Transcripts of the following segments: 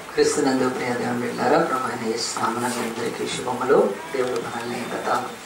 క్రీస్తునందు ప్రియ దేవుని వెళ్ళారా ప్రభాని స్నామన అందరికీ శుభములు దేవుడు మనల్ని గత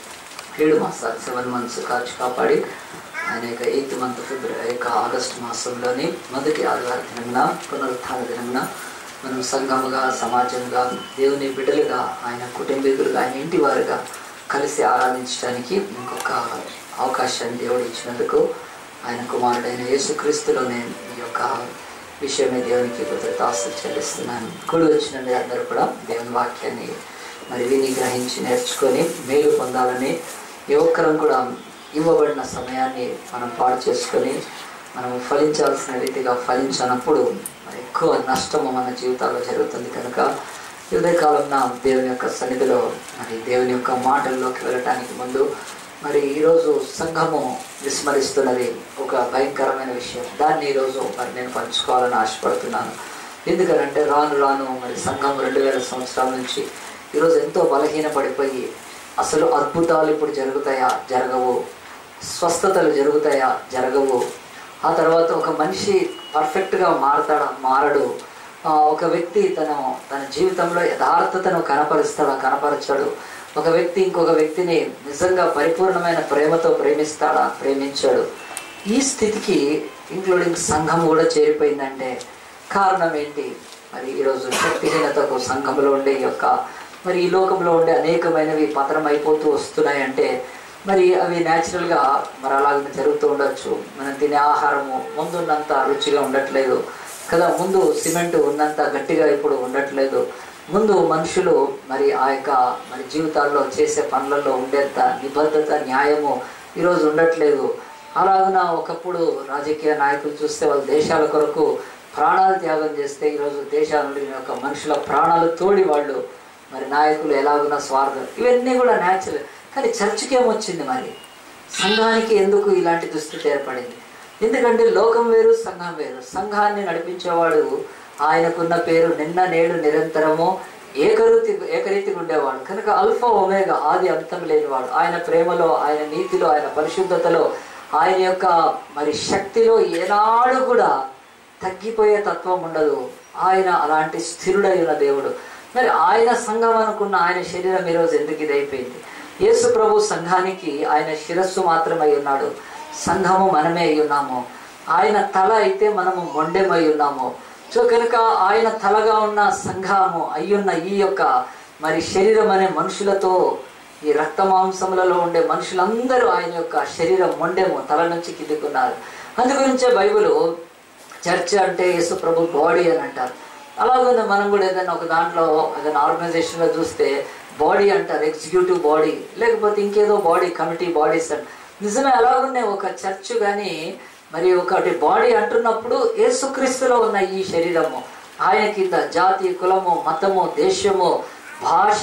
ఏడు మాసాలు సెవెన్ మంత్స్ కాచి కాపాడి ఆయన యొక్క ఎయిత్ మంత్ ఫిబ్రవరి యొక్క ఆగస్టు మాసంలోని మొదటి ఆదివారం దినమున పునరుత్థాన దినమున మనం సంఘముగా సమాజంగా దేవుని బిడ్డలుగా ఆయన కుటుంబీకులుగా ఆయన ఇంటి వారుగా కలిసి ఆరాధించడానికి ఇంకొక అవకాశాన్ని దేవుడు ఇచ్చినందుకు ఆయన కుమారుడైన యేసుక్రీస్తులోనే ఈ యొక్క విషయమే దేవునికి కృతజ్ఞతాస్తులు చెల్లిస్తున్నాను కూడి వచ్చిన మీ అందరూ కూడా దేవుని వాక్యాన్ని మరి విని గ్రహించి నేర్చుకొని మేలు పొందాలని ఏ ఒక్కరం కూడా ఇవ్వబడిన సమయాన్ని మనం పాడు చేసుకొని మనం ఫలించాల్సిన రీతిగా ఫలించినప్పుడు మరి ఎక్కువ నష్టము మన జీవితాల్లో జరుగుతుంది కనుక ఈ ఉదయకాలంన దేవుని యొక్క సన్నిధిలో మరి దేవుని యొక్క మాటల్లోకి వెళ్ళటానికి ముందు మరి ఈరోజు సంఘము విస్మరిస్తున్నది ఒక భయంకరమైన విషయం దాన్ని ఈరోజు మరి నేను పంచుకోవాలని ఆశపడుతున్నాను ఎందుకనంటే రాను రాను మరి సంఘం రెండు వేల సంవత్సరాల నుంచి ఈరోజు ఎంతో బలహీనపడిపోయి అసలు అద్భుతాలు ఇప్పుడు జరుగుతాయా జరగవు స్వస్థతలు జరుగుతాయా జరగవు ఆ తర్వాత ఒక మనిషి పర్ఫెక్ట్గా మారతాడా మారడు ఆ, ఒక వ్యక్తి తన తన జీవితంలో యథార్థతను కనపరుస్తాడా కనపరచాడు ఒక వ్యక్తి ఇంకొక వ్యక్తిని నిజంగా పరిపూర్ణమైన ప్రేమతో ప్రేమిస్తాడా ప్రేమించాడు ఈ స్థితికి ఇంక్లూడింగ్ సంఘం కూడా చేరిపోయిందంటే కారణం ఏంటి మరి ఈరోజు శక్తిహీనతకు సంఘంలో ఉండే ఈ యొక్క మరి ఈ లోకంలో ఉండే అనేకమైనవి పతనం అయిపోతూ వస్తున్నాయంటే మరి అవి న్యాచురల్గా మరి అలాగే జరుగుతూ ఉండొచ్చు మనం తినే ఆహారము ముందున్నంత రుచిగా ఉండట్లేదు కదా ముందు సిమెంట్ ఉన్నంత గట్టిగా ఇప్పుడు ఉండట్లేదు ముందు మనుషులు మరి ఆ యొక్క మరి జీవితాల్లో చేసే పనులలో ఉండేంత నిబద్ధత న్యాయము ఈరోజు ఉండట్లేదు అలాగున ఒకప్పుడు రాజకీయ నాయకులు చూస్తే వాళ్ళ దేశాల కొరకు ప్రాణాలు త్యాగం చేస్తే ఈరోజు దేశాల యొక్క మనుషుల ప్రాణాలు తోడి వాళ్ళు మరి నాయకులు ఎలాగున్న స్వార్థం ఇవన్నీ కూడా న్యాచురల్ కానీ చర్చికి ఏమొచ్చింది మరి సంఘానికి ఎందుకు ఇలాంటి దుస్థితి ఏర్పడింది ఎందుకంటే లోకం వేరు సంఘం వేరు సంఘాన్ని నడిపించేవాడు ఆయనకున్న పేరు నిన్న నేడు నిరంతరము ఏకరీతి ఏకరీతిగా ఉండేవాడు కనుక అల్ఫా ఒమేగా ఆది అంతం లేనివాడు ఆయన ప్రేమలో ఆయన నీతిలో ఆయన పరిశుద్ధతలో ఆయన యొక్క మరి శక్తిలో ఏనాడు కూడా తగ్గిపోయే తత్వం ఉండదు ఆయన అలాంటి స్థిరుడై ఉన్న దేవుడు మరి ఆయన సంఘం అనుకున్న ఆయన శరీరం ఈరోజు ఎందుకు ఇదైపోయింది యేసు ప్రభు సంఘానికి ఆయన శిరస్సు మాత్రమై ఉన్నాడు సంఘము మనమే అయి ఉన్నాము ఆయన తల అయితే మనము మొండెమై ఉన్నాము సో కనుక ఆయన తలగా ఉన్న సంఘము అయ్యున్న ఈ యొక్క మరి శరీరం అనే మనుషులతో ఈ రక్త మాంసములలో ఉండే మనుషులందరూ ఆయన యొక్క శరీరం మొండెము తల నుంచి కిందికున్నారు అందుగురించే బైబిల్ చర్చ్ అంటే యేసు ప్రభు బాడీ అని అంటారు అలాగే మనం కూడా ఏదైనా ఒక దాంట్లో ఏదైనా ఆర్గనైజేషన్లో చూస్తే బాడీ అంటారు ఎగ్జిక్యూటివ్ బాడీ లేకపోతే ఇంకేదో బాడీ కమిటీ బాడీస్ అంట నిజమే అలాగనే ఒక చర్చ్ కానీ మరి ఒకటి బాడీ అంటున్నప్పుడు యేసుక్రీస్తులో ఉన్న ఈ శరీరము ఆయన కింద జాతి కులము మతము దేశము భాష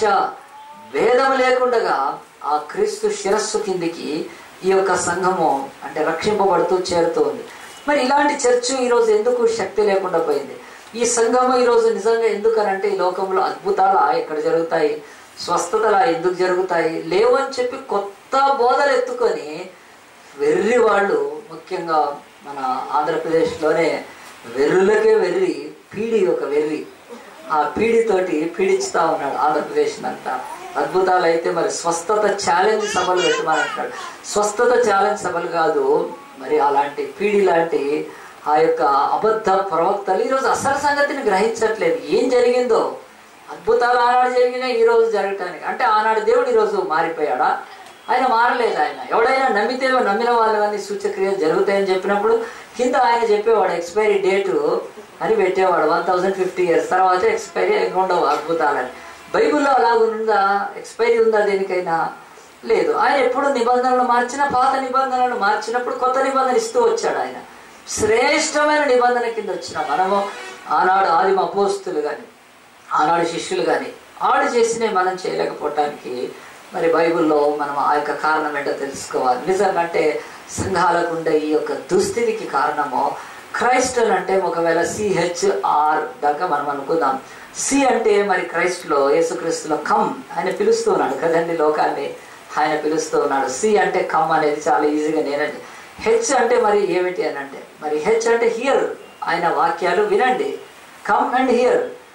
భేదం లేకుండగా ఆ క్రీస్తు శిరస్సు కిందికి ఈ యొక్క సంఘము అంటే రక్షింపబడుతూ చేరుతుంది మరి ఇలాంటి చర్చ్ ఈరోజు ఎందుకు శక్తి లేకుండా పోయింది ఈ సంఘము ఈరోజు నిజంగా ఎందుకనంటే ఈ లోకంలో అద్భుతాలు ఎక్కడ జరుగుతాయి స్వస్థతలా ఎందుకు జరుగుతాయి లేవు అని చెప్పి కొత్త బోధలు ఎత్తుకొని వెర్రి వాళ్ళు ముఖ్యంగా మన ఆంధ్రప్రదేశ్లోనే వెర్రులకే వెర్రి పీడి ఒక వెర్రి ఆ పీడితోటి పీడించుతా ఉన్నాడు ఆంధ్రప్రదేశ్ అంతా అద్భుతాలు అయితే మరి స్వస్థత ఛాలెంజ్ సభలు పెట్టమని అంటాడు స్వస్థత ఛాలెంజ్ సభలు కాదు మరి అలాంటి పీడి లాంటి ఆ యొక్క అబద్ధ ప్రవక్తలు ఈరోజు అసలు సంగతిని గ్రహించట్లేదు ఏం జరిగిందో అద్భుతాలు ఆనాడు జరిగినాయి ఈ రోజు జరగటానికి అంటే ఆనాడు దేవుడు ఈరోజు మారిపోయాడా ఆయన మారలేదు ఆయన ఎవడైనా నమ్మితే నమ్మిన వాళ్ళని సూచక్రియలు జరుగుతాయని చెప్పినప్పుడు కింద ఆయన చెప్పేవాడు ఎక్స్పైరీ డేటు అని పెట్టేవాడు వన్ థౌజండ్ ఫిఫ్టీ ఇయర్స్ తర్వాత ఎక్స్పైరీ ఉండవు అద్భుతాలని బైబిల్లో అలాగుందా ఎక్స్పైరీ ఉందా దేనికైనా లేదు ఆయన ఎప్పుడు నిబంధనలు మార్చినా పాత నిబంధనలు మార్చినప్పుడు కొత్త నిబంధన ఇస్తూ వచ్చాడు ఆయన శ్రేష్టమైన నిబంధన కింద వచ్చిన మనము ఆనాడు ఆదిమ అపోస్తులు కానీ ఆనాడు శిష్యులు కానీ ఆడు చేసినవి మనం చేయలేకపోవటానికి మరి బైబిల్లో మనం ఆ యొక్క కారణం ఏంటో తెలుసుకోవాలి నిజంగా సంఘాలకు ఉండే ఈ యొక్క దుస్థితికి కారణము క్రైస్ట్ అని అంటే ఒకవేళ సిహెచ్ఆర్ దాకా మనం అనుకుందాం సి అంటే మరి క్రైస్ట్లో యేసుక్రీస్తులో కమ్ ఆయన పిలుస్తూ ఉన్నాడు కదండి లోకాన్ని ఆయన పిలుస్తూ ఉన్నాడు సి అంటే కమ్ అనేది చాలా ఈజీగా నేనండి హెచ్ అంటే మరి ఏమిటి అని అంటే మరి హెచ్ అంటే హియర్ ఆయన వాక్యాలు వినండి కమ్ అండ్ హియర్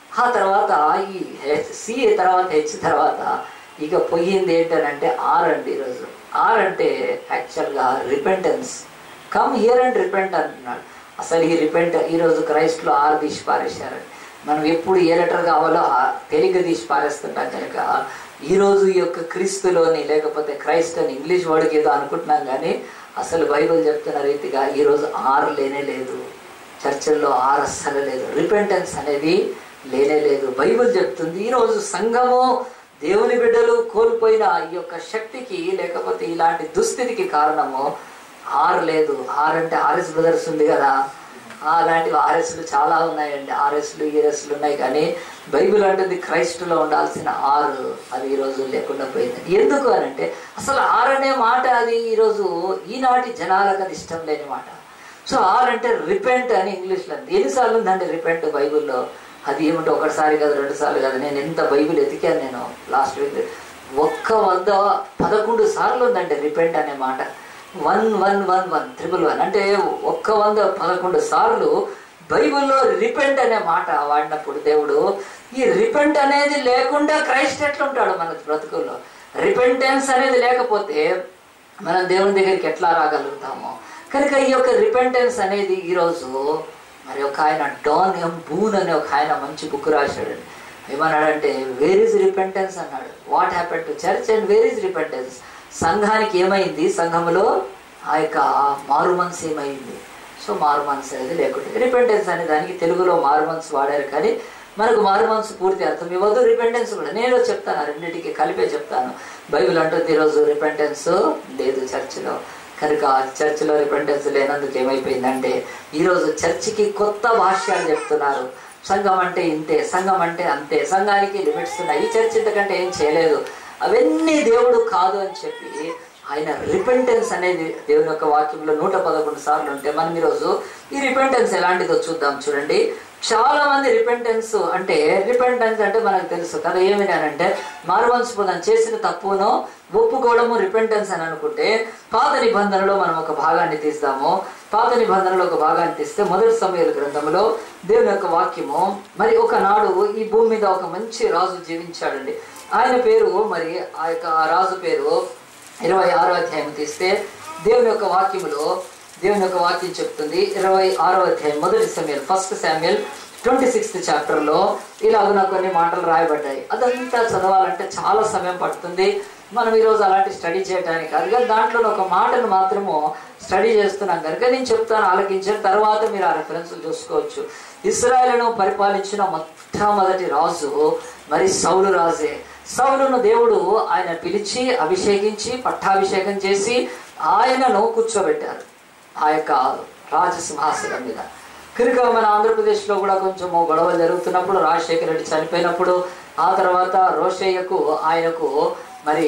ఆ తర్వాత ఈ హెచ్ సి తర్వాత హెచ్ తర్వాత ఇక పోయింది ఏంటనంటే ఆర్ అండి ఈరోజు ఆర్ అంటే యాక్చువల్గా repentance come here and repent అంటున్నాడు అసలు ఈ రిపెంట్ ఈరోజు క్రైస్ట్లో ఆర్ తీసి పారేశారండి మనం ఎప్పుడు ఏ లెటర్ కావాలో ఆ తేలిగ్గా తీసి పారేస్తుంటాం కనుక ఈరోజు ఈ యొక్క క్రీస్తులోని లేకపోతే క్రైస్ట్ అని ఇంగ్లీష్ వర్డ్కి ఏదో అనుకుంటున్నాం కానీ అసలు బైబిల్ చెప్తున్న రీతిగా ఈరోజు ఆర్ లేనే లేదు చర్చల్లో ఆర్ అస్సలు లేదు రిపెంటెన్స్ అనేది లేనే లేదు బైబిల్ చెప్తుంది ఈరోజు సంఘము దేవుని బిడ్డలు కోల్పోయిన ఈ యొక్క శక్తికి లేకపోతే ఇలాంటి దుస్థితికి కారణము ఆర్ లేదు ఆర్ అంటే ఆర్ఎస్ బ్రదర్స్ ఉంది కదా అలాంటివి ఆర్ఎస్లు చాలా ఉన్నాయండి ఆర్ఎస్లు ఈఎస్లు ఉన్నాయి కానీ బైబిల్ అంటుంది క్రైస్టులో ఉండాల్సిన ఆరు అది ఈరోజు లేకుండా పోయింది ఎందుకు అని అంటే అసలు ఆర్ అనే మాట అది ఈరోజు ఈనాటి జనాలకు అది ఇష్టం లేని మాట సో ఆర్ అంటే రిపెంట్ అని ఇంగ్లీష్లో ఉంది. ఎన్నిసార్లు ఉందండి రిపెంట్ బైబిల్లో అది ఏమిటో ఒకటిసారి కదా రెండు సార్లు కదా నేను ఎంత బైబిల్ ఎతికాను నేను లాస్ట్ వీక్ ఒక్క వంద పదకొండు సార్లు ఉందండి రిపెంట్ అనే మాట one one one one triple one అంటే ఒక్క వంద పదకొండు సార్లు బైబిల్లో రిపెంట్ అనే మాట వాడినప్పుడు దేవుడు ఈ రిపెంట్ అనేది లేకుండా క్రైస్ట్ ఎట్లా ఉంటాడు మన బ్రతుకుల్లో రిపెంటెన్స్ అనేది లేకపోతే మనం దేవుని దగ్గరికి ఎట్లా రాగలుగుతాము కనుక ఈ యొక్క రిపెంటెన్స్ అనేది ఈరోజు మరి ఒక ఆయన డాన్ ఎం బూన్ అనే ఒక ఆయన మంచి బుక్ రాశాడు ఏమన్నాడంటే వేర్ ఇస్ రిపెంటెన్స్ అన్నాడు what happen to church and where is repentance సంఘానికి ఏమైంది సంఘములో ఆ యొక్క మారు మనసు ఏమైంది సో మారు మనసు అనేది లేకుండా రిపెంటెన్స్ అనే దానికి తెలుగులో మారు మనసు వాడారు కానీ మనకు మారు మనసు పూర్తి అర్థం ఇవ్వదు రిపెంటెన్స్ కూడా నేను చెప్తాను ఆ రెండింటికి కలిపే చెప్తాను బైబిల్ అంటుంది ఈరోజు రిపెంటెన్స్ లేదు చర్చిలో కనుక చర్చిలో రిపెంటెన్స్ లేనందుకు ఏమైపోయిందంటే ఈరోజు చర్చికి కొత్త భాష్యాలు చెప్తున్నారు సంఘం అంటే ఇంతే సంఘం అంటే అంతే సంఘానికి లిమిట్స్ ఉన్నాయి ఈ చర్చ్ ఇంతకంటే ఏం చేయలేదు అవన్నీ దేవుడు కాదు అని చెప్పి ఆయన రిపెంటెన్స్ అనేది దేవుని యొక్క వాక్యంలో నూట పదకొండు సార్లు ఉంటే మనం ఈరోజు ఈ రిపెంటెన్స్ ఎలాంటిదో చూద్దాం చూడండి చాలా మంది రిపెంటెన్స్ అంటే రిపెంటెన్స్ అంటే మనకు తెలుసు కదా ఏమిటి అని అంటే మారువంశపుదం చేసిన తప్పును ఒప్పుకోవడము రిపెంటెన్స్ అని అనుకుంటే పాత నిబంధనలో మనం ఒక భాగాన్ని తీస్తాము పాత నిబంధనలో ఒక భాగాన్ని తీస్తే మొదటి సమయాల గ్రంథంలో దేవుని యొక్క వాక్యము మరి ఒకనాడు ఈ భూమి మీద ఒక మంచి రాజు జీవించాడండి ఆయన పేరు మరి ఆ యొక్క ఆ రాజు పేరు ఇరవై ఆరో అధ్యాయం తీస్తే దేవుని యొక్క వాక్యములో దేవుని యొక్క వాక్యం చెప్తుంది ఇరవై ఆరో అధ్యాయం మొదటి సమయం ఫస్ట్ శామ్యుల్ ట్వంటీ సిక్స్త్ చాప్టర్లో ఇలాగున కొన్ని మాటలు రాయబడ్డాయి అదంతా చదవాలంటే చాలా సమయం పడుతుంది మనం ఈరోజు అలాంటి స్టడీ చేయడానికి కాదు కానీ దాంట్లో ఒక మాటను మాత్రము స్టడీ చేస్తున్నాం కనుక నేను చెప్తాను ఆలకించిన తర్వాత మీరు ఆ రెఫరెన్స్ చూసుకోవచ్చు ఇస్రాయలను పరిపాలించిన మొట్టమొదటి రాజు మరి సౌలు రాజే సౌలును దేవుడు ఆయన పిలిచి అభిషేకించి పట్టాభిషేకం చేసి ఆయనను కూర్చోబెట్టారు ఆ యొక్క రాజసింహాసనం మీద కనుక మన ఆంధ్రప్రదేశ్లో కూడా కొంచెం గొడవలు జరుగుతున్నప్పుడు రాజశేఖర రెడ్డి చనిపోయినప్పుడు ఆ తర్వాత రోషయ్యకు ఆయనకు మరి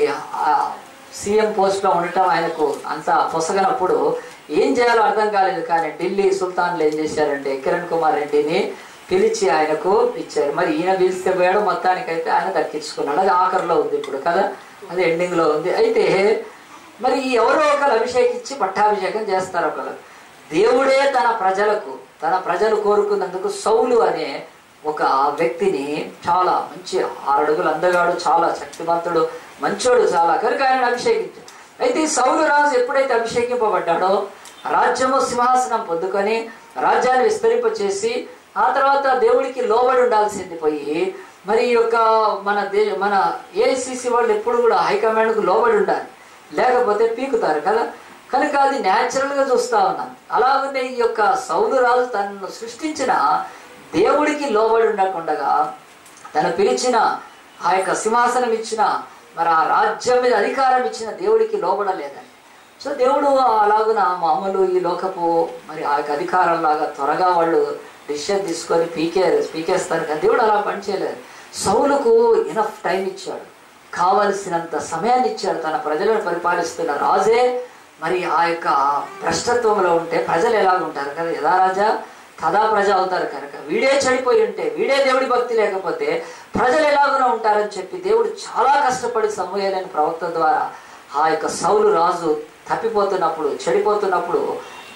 సీఎం పోస్ట్లో ఉండటం ఆయనకు అంత పొసగనప్పుడు ఏం చేయాలో అర్థం కాలేదు కానీ ఢిల్లీ సుల్తాన్లు ఏం చేశారంటే కిరణ్ కుమార్ రెడ్డిని పిలిచి ఆయనకు ఇచ్చారు మరి ఈయన పిలిస్తే పోయాడు మొత్తానికైతే ఆయన దక్కించుకున్నాడు అది ఆఖరిలో ఉంది ఇప్పుడు కదా అది ఎండింగ్లో ఉంది అయితే మరి ఎవరో ఒకరు అభిషేకించి పట్టాభిషేకం చేస్తారు ఒకరు దేవుడే తన ప్రజలకు తన ప్రజలు కోరుకున్నందుకు సౌలు అనే ఒక వ్యక్తిని చాలా మంచి ఆరడుగులు అందగాడు చాలా శక్తివంతుడు మంచోడు చాలా కనుక ఆయన అభిషేకించాడు అయితే ఈ సౌలు రాజు ఎప్పుడైతే అభిషేకింపబడ్డాడో రాజ్యము సింహాసనం పొందుకొని రాజ్యాన్ని విస్తరింపచేసి ఆ తర్వాత దేవుడికి లోబడి ఉండాల్సింది పోయి మరి ఈ యొక్క మన దే మన ఏఐసిసి వాళ్ళు ఎప్పుడు కూడా హైకమాండ్కు లోబడి ఉండాలి లేకపోతే పీకుతారు కదా కనుక అది న్యాచురల్ గా చూస్తా ఉన్నాం అలాగనే ఈ యొక్క సౌలు రాజు తనను సృష్టించిన దేవుడికి లోబడి ఉండకుండగా తను పిలిచిన ఆ యొక్క సింహాసనం ఇచ్చిన మరి ఆ రాజ్యం మీద అధికారం ఇచ్చిన దేవుడికి లోబడలేదండి సో దేవుడు అలాగున మామూలు ఈ లోకపు మరి ఆ యొక్క అధికారం లాగా త్వరగా వాళ్ళు డిసిషన్ తీసుకొని పీకే పీకేస్తారు కానీ దేవుడు అలా పనిచేయలేదు సౌలుకు ఇనఫ్ టైం ఇచ్చాడు కావలసినంత సమయాన్ని ఇచ్చాడు తన ప్రజలను పరిపాలిస్తున్న రాజే మరి ఆ యొక్క భ్రష్టత్వంలో ఉంటే ప్రజలు ఎలా ఉంటారు కదా యథా రాజా తదా ప్రజ అవుతారు కనుక వీడే చెడిపోయి ఉంటే వీడే దేవుడి భక్తి లేకపోతే ప్రజలు ఎలాగున ఉంటారని చెప్పి దేవుడు చాలా కష్టపడి సమూహలేని ప్రవక్త ద్వారా ఆ యొక్క సౌలు రాజు తప్పిపోతున్నప్పుడు చెడిపోతున్నప్పుడు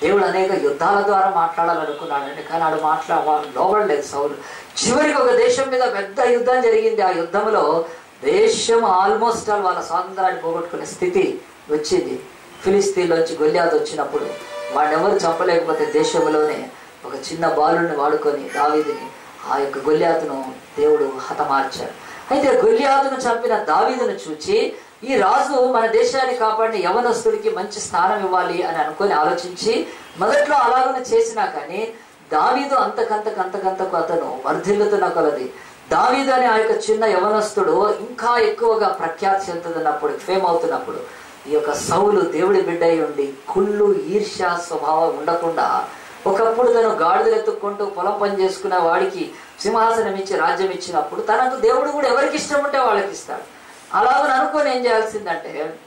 దేవుడు అనేక యుద్ధాల ద్వారా మాట్లాడాలనుకున్నాడండి కానీ ఆడు మాట్లా వాళ్ళు లోబడలేదు సౌలు చివరికి ఒక దేశం మీద పెద్ద యుద్ధం జరిగింది ఆ యుద్ధంలో దేశం ఆల్మోస్ట్ ఆల్ వాళ్ళ స్వాతంత్రాన్ని పోగొట్టుకునే స్థితి వచ్చింది ఫిలిస్తీన్లోంచి గొల్యాద్ వచ్చినప్పుడు వాడిని ఎవరు చంపలేకపోతే దేశంలోనే ఒక చిన్న బాలుని వాడుకొని దావీదిని ఆ యొక్క గొల్యాతును దేవుడు హతమార్చాడు అయితే గొల్యాతును చంపిన దావీదును చూచి ఈ రాజు మన దేశాన్ని కాపాడిన యవనస్తుడికి మంచి స్థానం ఇవ్వాలి అని అనుకొని ఆలోచించి మొదట్లో అలాగనే చేసినా కానీ దావీదు అంతకంతకంతకంతకు అతను వర్ధిల్లుతున్న కొలది దావీదు అనే ఆ యొక్క చిన్న యవనస్తుడు ఇంకా ఎక్కువగా ప్రఖ్యాతి చెందుతున్నప్పుడు ఫేమ్ అవుతున్నప్పుడు ఈ యొక్క సౌలు దేవుడి బిడ్డ అయి ఉండి కుళ్ళు ఈర్ష్య స్వభావం ఉండకుండా ఒకప్పుడు తను గాడిదలు ఎత్తుక్కుంటూ పొలం పని చేసుకున్న వాడికి సింహాసనం ఇచ్చి రాజ్యం ఇచ్చినప్పుడు తనకు దేవుడు కూడా ఎవరికి ఇష్టం ఉంటే వాళ్ళకి ఇస్తాడు అలాగని అనుకొని ఏం చేయాల్సిందంటే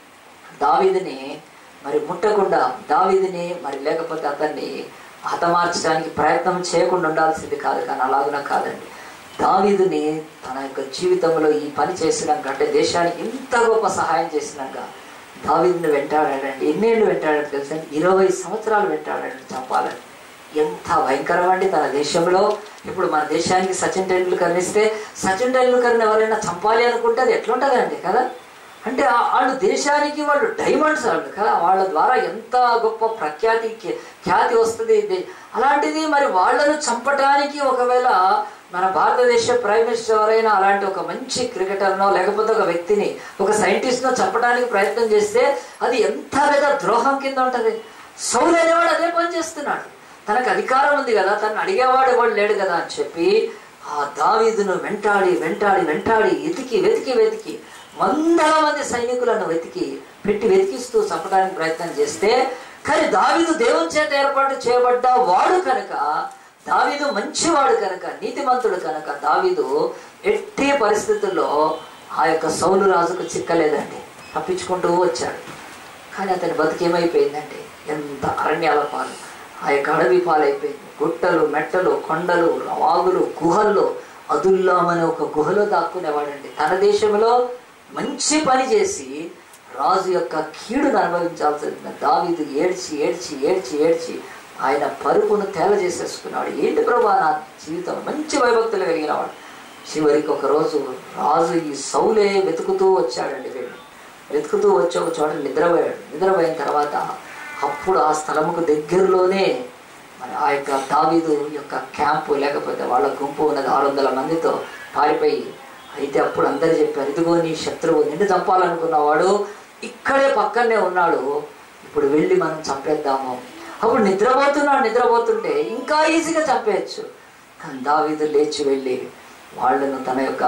దావీదిని మరి ముట్టకుండా దావీదిని మరి లేకపోతే అతన్ని హతమార్చడానికి ప్రయత్నం చేయకుండా ఉండాల్సింది కాదు కానీ అలాగున కాదండి దావీదుని తన యొక్క జీవితంలో ఈ పని చేసినాక అంటే దేశానికి ఇంత గొప్ప సహాయం చేసినాక దావీదుని వెంటాడాడండి ఎన్నేళ్ళు వెంటాడాడు తెలుసా ఇరవై సంవత్సరాలు వెంటాడాడు చంపాలని ఎంత భయంకరం అండి తన దేశంలో ఇప్పుడు మన దేశానికి సచిన్ టెండూల్కర్ ఇస్తే సచిన్ టెండూల్కర్ని ఎవరైనా చంపాలి అనుకుంటే అది ఎట్లుంటుందండి కదా అంటే ఆ- వాళ్ళు దేశానికి వాళ్ళు డైమండ్స్ వాళ్ళు కదా వాళ్ళ ద్వారా ఎంత గొప్ప ప్రఖ్యాతి ఖ్యా- ఖ్యాతి వస్తుంది ఇది. అలాంటిది మరి వాళ్ళను చంపటానికి ఒకవేళ మన భారతదేశ ప్రైమ్ మినిస్టర్ ఎవరైనా అలాంటి ఒక మంచి క్రికెటర్నో లేకపోతే ఒక వ్యక్తిని ఒక సైంటిస్ట్నో చంపడానికి ప్రయత్నం చేస్తే అది ఎంత పెద్ద ద్రోహం కింద ఉంటది సౌలు అనేవాడు అదే పని చేస్తున్నాడు తనకు అధికారం ఉంది కదా తను అడిగేవాడు ఎవడు లేడు కదా అని చెప్పి ఆ దావీదును వెంటాడి వెంటాడి వెంటాడి వెతికి వెతికి వెతికి వందల మంది సైనికులను వెతికి పెట్టి వెతికిస్తూ చంపడానికి ప్రయత్నం చేస్తే కానీ దావీదు దేవుని చేత ఏర్పాటు చేయబడ్డ వాడు కనుక దావీదు మంచివాడు కనుక నీతిమంతుడు కనుక దావీదు ఎట్టి పరిస్థితుల్లో ఆ యొక్క సౌలు రాజుకు చిక్కలేదండి తప్పించుకుంటూ వచ్చాడు కానీ అతని బతికేమైపోయిందంటే ఎంత అరణ్యాల పాలు ఆ యొక్క అడవి పాలైపోయింది గుట్టలు మెట్టలు కొండలు వాగులు గుహల్లో అదుల్లాం అనే ఒక గుహలో దాక్కునేవాడండి తన దేశంలో మంచి పని చేసి రాజు యొక్క కీడును అనుభవించాల్సి దావీదు ఏడ్చి ఏడ్చి ఏడ్చి ఏడ్చి ఆయన పరుపును తేల చేసేసుకున్నాడు ఏంటి ప్రభా నా జీవితం మంచి భయభక్తులు కలిగిన వాడు చివరికి ఒక రోజు రాజు ఈ సౌలే వెతుకుతూ వచ్చాడండి వీళ్ళు వెతుకుతూ వచ్చి ఒక చోట నిద్రపోయాడు నిద్రపోయిన తర్వాత అప్పుడు ఆ స్థలముకు దగ్గరలోనే మరి ఆ యొక్క దావీదు యొక్క క్యాంపు లేకపోతే వాళ్ళ గుంపు ఉన్నది ఆరు వందల మందితో పారిపోయి అయితే అప్పుడు అందరు చెప్పారు ఇదిగో నీ శత్రువు నిన్ను చంపాలనుకున్నవాడు ఇక్కడే పక్కనే ఉన్నాడు ఇప్పుడు వెళ్ళి మనం చంపేద్దాము అప్పుడు నిద్రపోతున్నాడు నిద్రపోతుంటే ఇంకా ఈజీగా చంపేయచ్చు కానీ దావీదు లేచి వెళ్ళి వాళ్ళను తన యొక్క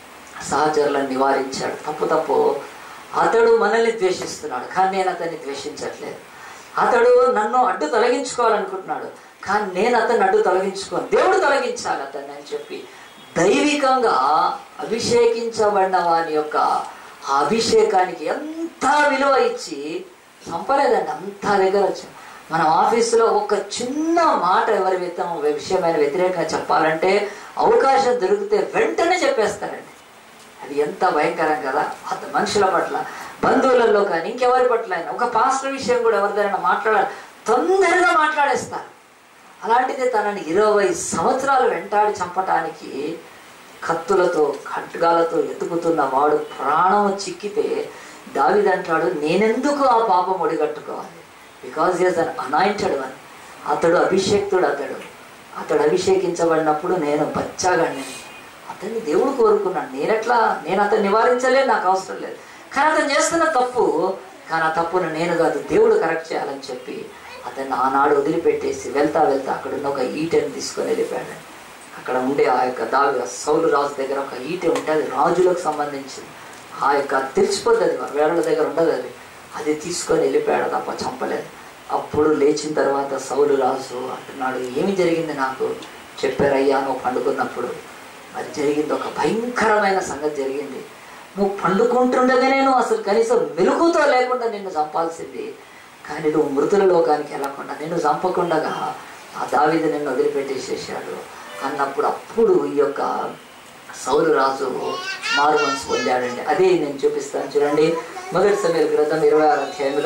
సహచరులను నివారించాడు తప్పు తప్పు అతడు మనల్ని ద్వేషిస్తున్నాడు కానీ నేను అతన్ని ద్వేషించట్లేదు అతడు నన్ను అడ్డు తొలగించుకోవాలనుకుంటున్నాడు కానీ నేను అతన్ని అడ్డు తొలగించుకోను దేవుడు తొలగించాలి అతన్ని అని చెప్పి దైవికంగా అభిషేకించబడిన వాని యొక్క ఆ అభిషేకానికి ఎంత విలువ ఇచ్చి చంపలేదండి అంత దగ్గర వచ్చాం మన ఆఫీసులో ఒక చిన్న మాట ఎవరి విత్తం విషయమైన వ్యతిరేకంగా చెప్పాలంటే అవకాశం దొరికితే వెంటనే చెప్పేస్తారండి అది ఎంత భయంకరం కదా అంత మనుషుల పట్ల బంధువులలో కానీ ఇంకెవరి పట్ల అయినా ఒక పాస్టర్ విషయం కూడా ఎవరిదైనా మాట్లాడాలి తొందరగా మాట్లాడేస్తారు అలాంటిది తనని ఇరవై సంవత్సరాలు వెంటాడి చంపటానికి కత్తులతో ఖడ్గాలతో ఎతుకుతున్న వాడు ప్రాణం చిక్కితే దావిదంటాడు నేనెందుకు ఆ పాపం ఒడిగట్టుకోవాలి because is an anointed one అతడు అభిషేక్తుడు అతడు అతడు అభిషేకించబడినప్పుడు నేను బచ్చాగాడిని అతన్ని దేవుడు కోరుకున్నాడు నేనెట్లా నేను అతన్ని నివారించలేదు నాకు అవసరం లేదు కానీ అతను చేస్తున్న తప్పు కానీ ఆ తప్పును నేను కాదు దేవుడు కరెక్ట్ చేయాలని చెప్పి అతన్ని ఆనాడు వదిలిపెట్టేసి వెళ్తా వెళ్తా అక్కడ ఉన్న ఒక ఈటెని తీసుకొని వెళ్ళిపోయాడు అక్కడ ఉండే ఆ యొక్క దావి సౌలు రాజు దగ్గర ఒక ఈటె ఉంటే అది రాజులకు సంబంధించింది ఆ యొక్క తెలిసిపోద్ది అది వేరల దగ్గర ఉండదు అది అది తీసుకొని వెళ్ళిపోయాడు తప్ప చంపలేదు అప్పుడు లేచిన తర్వాత సౌలు రాజు అంటున్నాడు ఏమి జరిగింది నాకు చెప్పారయ్యా నువ్వు పండుకున్నప్పుడు అది జరిగింది ఒక భయంకరమైన సంగతి జరిగింది నువ్వు పండుకుంటుండగానే నువ్వు అసలు కనీసం మెలుగుతో లేకుండా నిన్ను చంపాల్సింది కానీ నువ్వు మృతుల లోకానికి వెళ్ళకుండా నిన్ను చంపకుండగా ఆ దావీదు నిన్ను వదిలిపెట్టేసేసాడు అన్నప్పుడు అప్పుడు ఈ యొక్క సౌలు రాజు మారు మనసు పొందాడండి అదే నేను చూపిస్తాను చూడండి మొదటి సమయ గ్రంథం ఇరవై ఆరు అధ్యాయంలో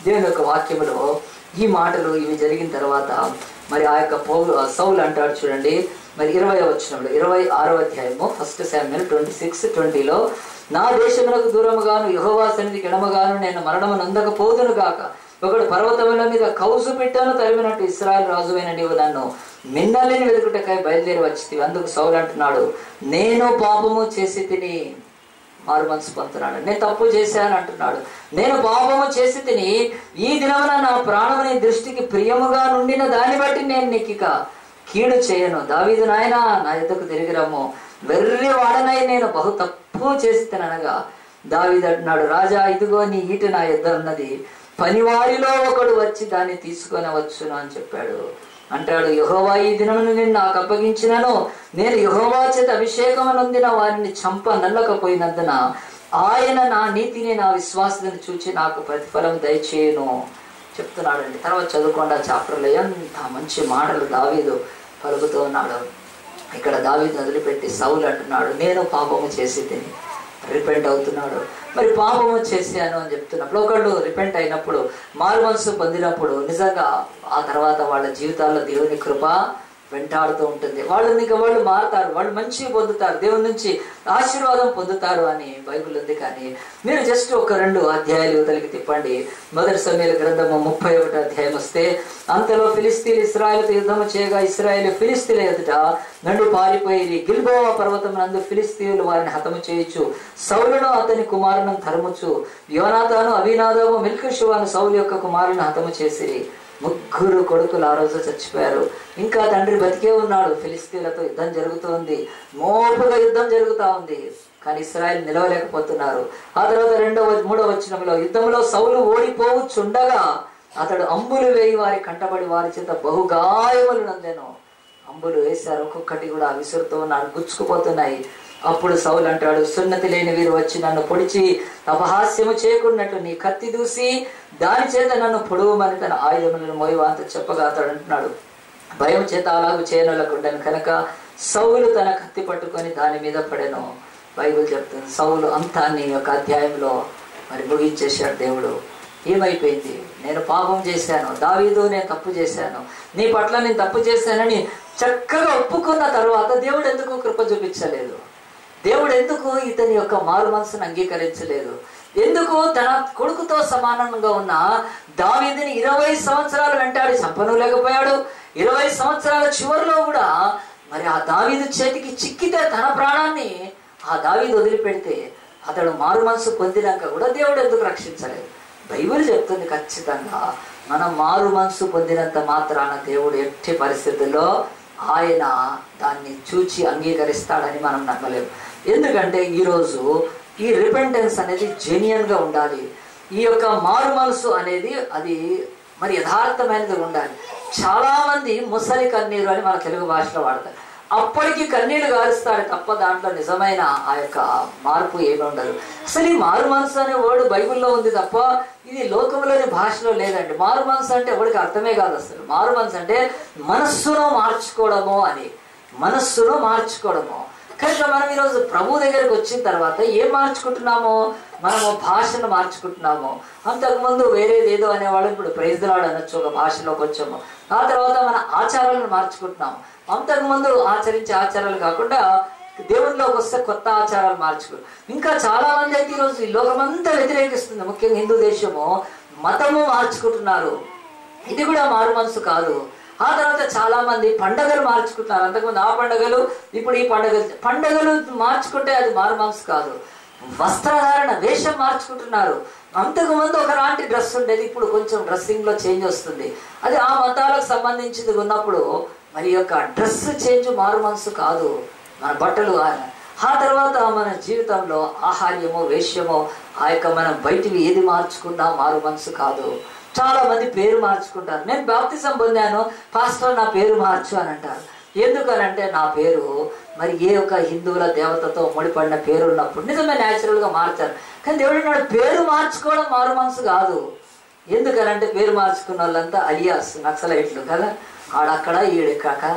దేవుని యొక్క వాక్యములో ఈ మాటలు ఇవి జరిగిన తర్వాత మరి ఆ యొక్క పౌలు సౌలు అంటాడు చూడండి మరి ఇరవై వచ్చినప్పుడు ఇరవై ఆరో అధ్యాయము ఫస్ట్ శామ్యుల్ ట్వంటీ సిక్స్ ట్వంటీలో నా దేశమునకు దూరముగాను యహోవా సన్నిధికి ఎడమగాను నేను మరణము నందకపోదును గాక ఒకడు పర్వతముల మీద కౌసు పెట్టాను తరిమినట్టు ఇస్రాయల్ రాజువైన నీవు నన్ను మిన్నల్ని వెతుకుటకై బయలుదేరి వచ్చి అందుకు సౌలు అంటున్నాడు నేను పాపము చేసి తిని మారు మనసు పొందుతున్నాడు నేను తప్పు చేశాను అంటున్నాడు నేను పాపము చేసి తిని ఈ దినమున నా ప్రాణముని దృష్టికి ప్రియముగా నుండిన దాన్ని బట్టి నేను నీకు ఇక కీడు చేయను దావీదు నాయన నా ఎద్దకు తిరిగి రమ్ము వెర్రి వాడనై నేను బహు తప్పు చేసి తిననగా దావీదు అంటున్నాడు రాజా ఇదిగో నీ ఈట నా ఎద్ద ఉన్నది పనివారిలో ఒకడు వచ్చి దాన్ని తీసుకొని వచ్చును అని చెప్పాడు అంటాడు యహోవా ఈ దినమును నేను నాకు అప్పగించినను నేను యహోవా చేత అభిషేకము నొందిన వారిని చంప నల్లకపోయినందున ఆయన నా నీతిని నా విశ్వాసతను చూచి నాకు ప్రతిఫలం దయచేయును చెప్తున్నాడండి తర్వాత చదువుకోండి ఆ చాప్టర్లో ఎంత మంచి మాటలు దావీదు పలుకుతూ ఉన్నాడు ఇక్కడ దావీదు వదిలిపెట్టి సౌలు అంటున్నాడు నేను పాపము చేసి తిని రిపెంట్ అవుతున్నాడు మరి పాపము చేశాను అని చెప్తున్నప్పుడు ఒకళ్ళు రిపెంట్ అయినప్పుడు మారు మనసు పొందినప్పుడు నిజంగా ఆ తర్వాత వాళ్ళ జీవితాల్లో దేవుని కృప వెంటాడుతూ ఉంటుంది వాళ్ళు ఇంకా వాళ్ళు మారుతారు వాళ్ళు మంచిగా పొందుతారు దేవుని నుంచి ఆశీర్వాదం పొందుతారు అని బైబిల్ ఉంది కానీ మీరు జస్ట్ ఒక రెండు అధ్యాయాలు యువతలకి తిప్పండి మొదటి సమయాల గ్రంథము ముప్పై ఒకటి అధ్యాయం వస్తే అంతలో ఫిలిస్తీన్ ఇస్రాయల్తో యుద్ధము చేయగా ఇస్రాయల్ ఫిలిస్తీన్ల ఎదుట నుండి పారిపోయి గిల్బోవా పర్వతం నందు ఫిలిస్తీన్లు వారిని హతము చేయొచ్చు సౌలును అతని కుమారులను తరుముచు యోనాతాను అభినాదము మిల్కిషువాను సౌలు యొక్క కుమారుని హతము చేసిరి ముగ్గురు కొడుకులు ఆ రోజు చచ్చిపోయారు ఇంకా తండ్రి బతికే ఉన్నాడు ఫిలిస్తీన్లతో యుద్ధం జరుగుతోంది మోపుగా యుద్ధం జరుగుతా ఉంది కానీ ఇస్రాయల్ నిలవలేకపోతున్నారు ఆ తర్వాత రెండవ మూడవ వచనంలో యుద్ధంలో సౌలు ఓడిపోవచ్చుండగా అతడు అంబులు వేయి వారి కంటబడి వారి చేత బహుగాయములు నందెను అంబులు వేశారు ఒక్కొక్కటి కూడా విసురుతూ ఉన్నారు గుచ్చుకుపోతున్నాయి అప్పుడు సౌలు అంటాడు సున్నతి లేని వీరు వచ్చి నన్ను పొడిచి అపహాస్యము చేయకున్నట్టు నీ కత్తి దూసి దాని చేత నన్ను పొడవమని తన ఆయుధములను మోయవాంత చెప్పగా అతడు అంటున్నాడు భయం చేత అలాగూ చేయనొల్లకుండాను కనుక సౌలు తన కత్తి పట్టుకొని దాని మీద పడెను బైబిల్ చెప్తుంది సౌలు అంతా నీ యొక్క అధ్యాయంలో మరి ముగించేశాడు దేవుడు ఏమైపోయింది నేను పాపం చేశాను దావీదు నేను తప్పు చేశాను నీ పట్ల నేను తప్పు చేశానని చక్కగా ఒప్పుకున్న తర్వాత దేవుడు ఎందుకు కృప చూపించలేదు దేవుడు ఎందుకు ఇతని యొక్క మారు మనసును అంగీకరించలేదు ఎందుకు తన కొడుకుతో సమానంగా ఉన్న దావీదిని ఇరవై సంవత్సరాలు వెంటాడి చంపను లేకపోయాడు ఇరవై సంవత్సరాల చివరిలో కూడా మరి ఆ దావీదు చేతికి చిక్కితే తన ప్రాణాన్ని ఆ దావీదు వదిలిపెడితే అతడు మారు మనసు పొందినాక కూడా దేవుడు ఎందుకు రక్షించలేదు బైబిల్ చెప్తుంది ఖచ్చితంగా మనం మారు మనసు పొందినంత మాత్రాన దేవుడు ఎట్టి పరిస్థితుల్లో ఆయన దాన్ని చూచి అంగీకరిస్తాడని మనం నమ్మలేము ఎందుకంటే ఈరోజు ఈ రిపెంటెన్స్ అనేది జెన్యున్ గా ఉండాలి ఈ యొక్క మారు మనసు అనేది అది మరి యథార్థమైనది ఉండాలి చాలా మంది ముసలి కన్నీరు అని మన తెలుగు భాషలో వాడతారు అప్పటికి కన్నీళ్లు గారుస్తాడు తప్ప దాంట్లో నిజమైన ఆ యొక్క మార్పు ఏమి ఉండదు అసలు ఈ మారు మనసు అనే వర్డ్ బైబిల్లో ఉంది తప్ప ఇది లోకంలోని భాషలో లేదండి మారు మనసు అంటే ఎవరికి అర్థమే కాదు అసలు మారు మనసు అంటే మనస్సును మార్చుకోవడము అని మనస్సును మార్చుకోవడము కనుక మనం ఈరోజు ప్రభు దగ్గరకు వచ్చిన తర్వాత ఏం మార్చుకుంటున్నాము మనము భాషను మార్చుకుంటున్నాము అంతకుముందు వేరేది ఏదో అనేవాళ్ళు ఇప్పుడు ప్రైజ్లాడు అనొచ్చు ఒక భాషలో కొంచెము ఆ తర్వాత మన ఆచారాలను మార్చుకుంటున్నాము అంతకుముందు ఆచరించే ఆచారాలు కాకుండా దేవునిలోకి వస్తే కొత్త ఆచారాలు మార్చుకో ఇంకా చాలా మంది అయితే ఈరోజు ఈ లోకమంతా వ్యతిరేకిస్తుంది ముఖ్యంగా హిందూ దేశము మతము మార్చుకుంటున్నారు ఇది కూడా మారు మనసు కాదు ఆ తర్వాత చాలా మంది పండగలు మార్చుకుంటున్నారు అంతకుముందు ఆ పండగలు ఇప్పుడు ఈ పండగలు పండగలు మార్చుకుంటే అది మారు మనసు కాదు వస్త్రధారణ వేషం మార్చుకుంటున్నారు అంతకు ముందు ఒకలాంటి డ్రెస్ ఉండేది ఇప్పుడు కొంచెం డ్రెస్సింగ్ లో చేంజ్ వస్తుంది అది ఆ మతాలకు సంబంధించింది ఉన్నప్పుడు మరి యొక్క డ్రెస్ చేంజ్ మారు మనసు కాదు మన బట్టలు ఆ తర్వాత మన జీవితంలో ఆహార్యము వేష్యము ఆ యొక్క మనం బయటివి ఏది మార్చుకున్నా మారు మనసు కాదు చాలా మంది పేరు మార్చుకుంటారు నేను బాప్తిజం పొందాను పాస్టర్ నా పేరు మార్చు అని అంటారు ఎందుకనంటే నా పేరు మరి ఏ ఒక హిందువుల దేవతతో ముడిపడిన పేరు ఉన్నప్పుడు నిజమే న్యాచురల్ గా మార్చారు కానీ దేవుడు నాడు పేరు మార్చుకోవడం మారు మనసు కాదు ఎందుకనంటే పేరు మార్చుకున్న వాళ్ళంతా అలియాస్ నక్సలైట్లు కదా ఆడక్కడ ఈడెక్కాక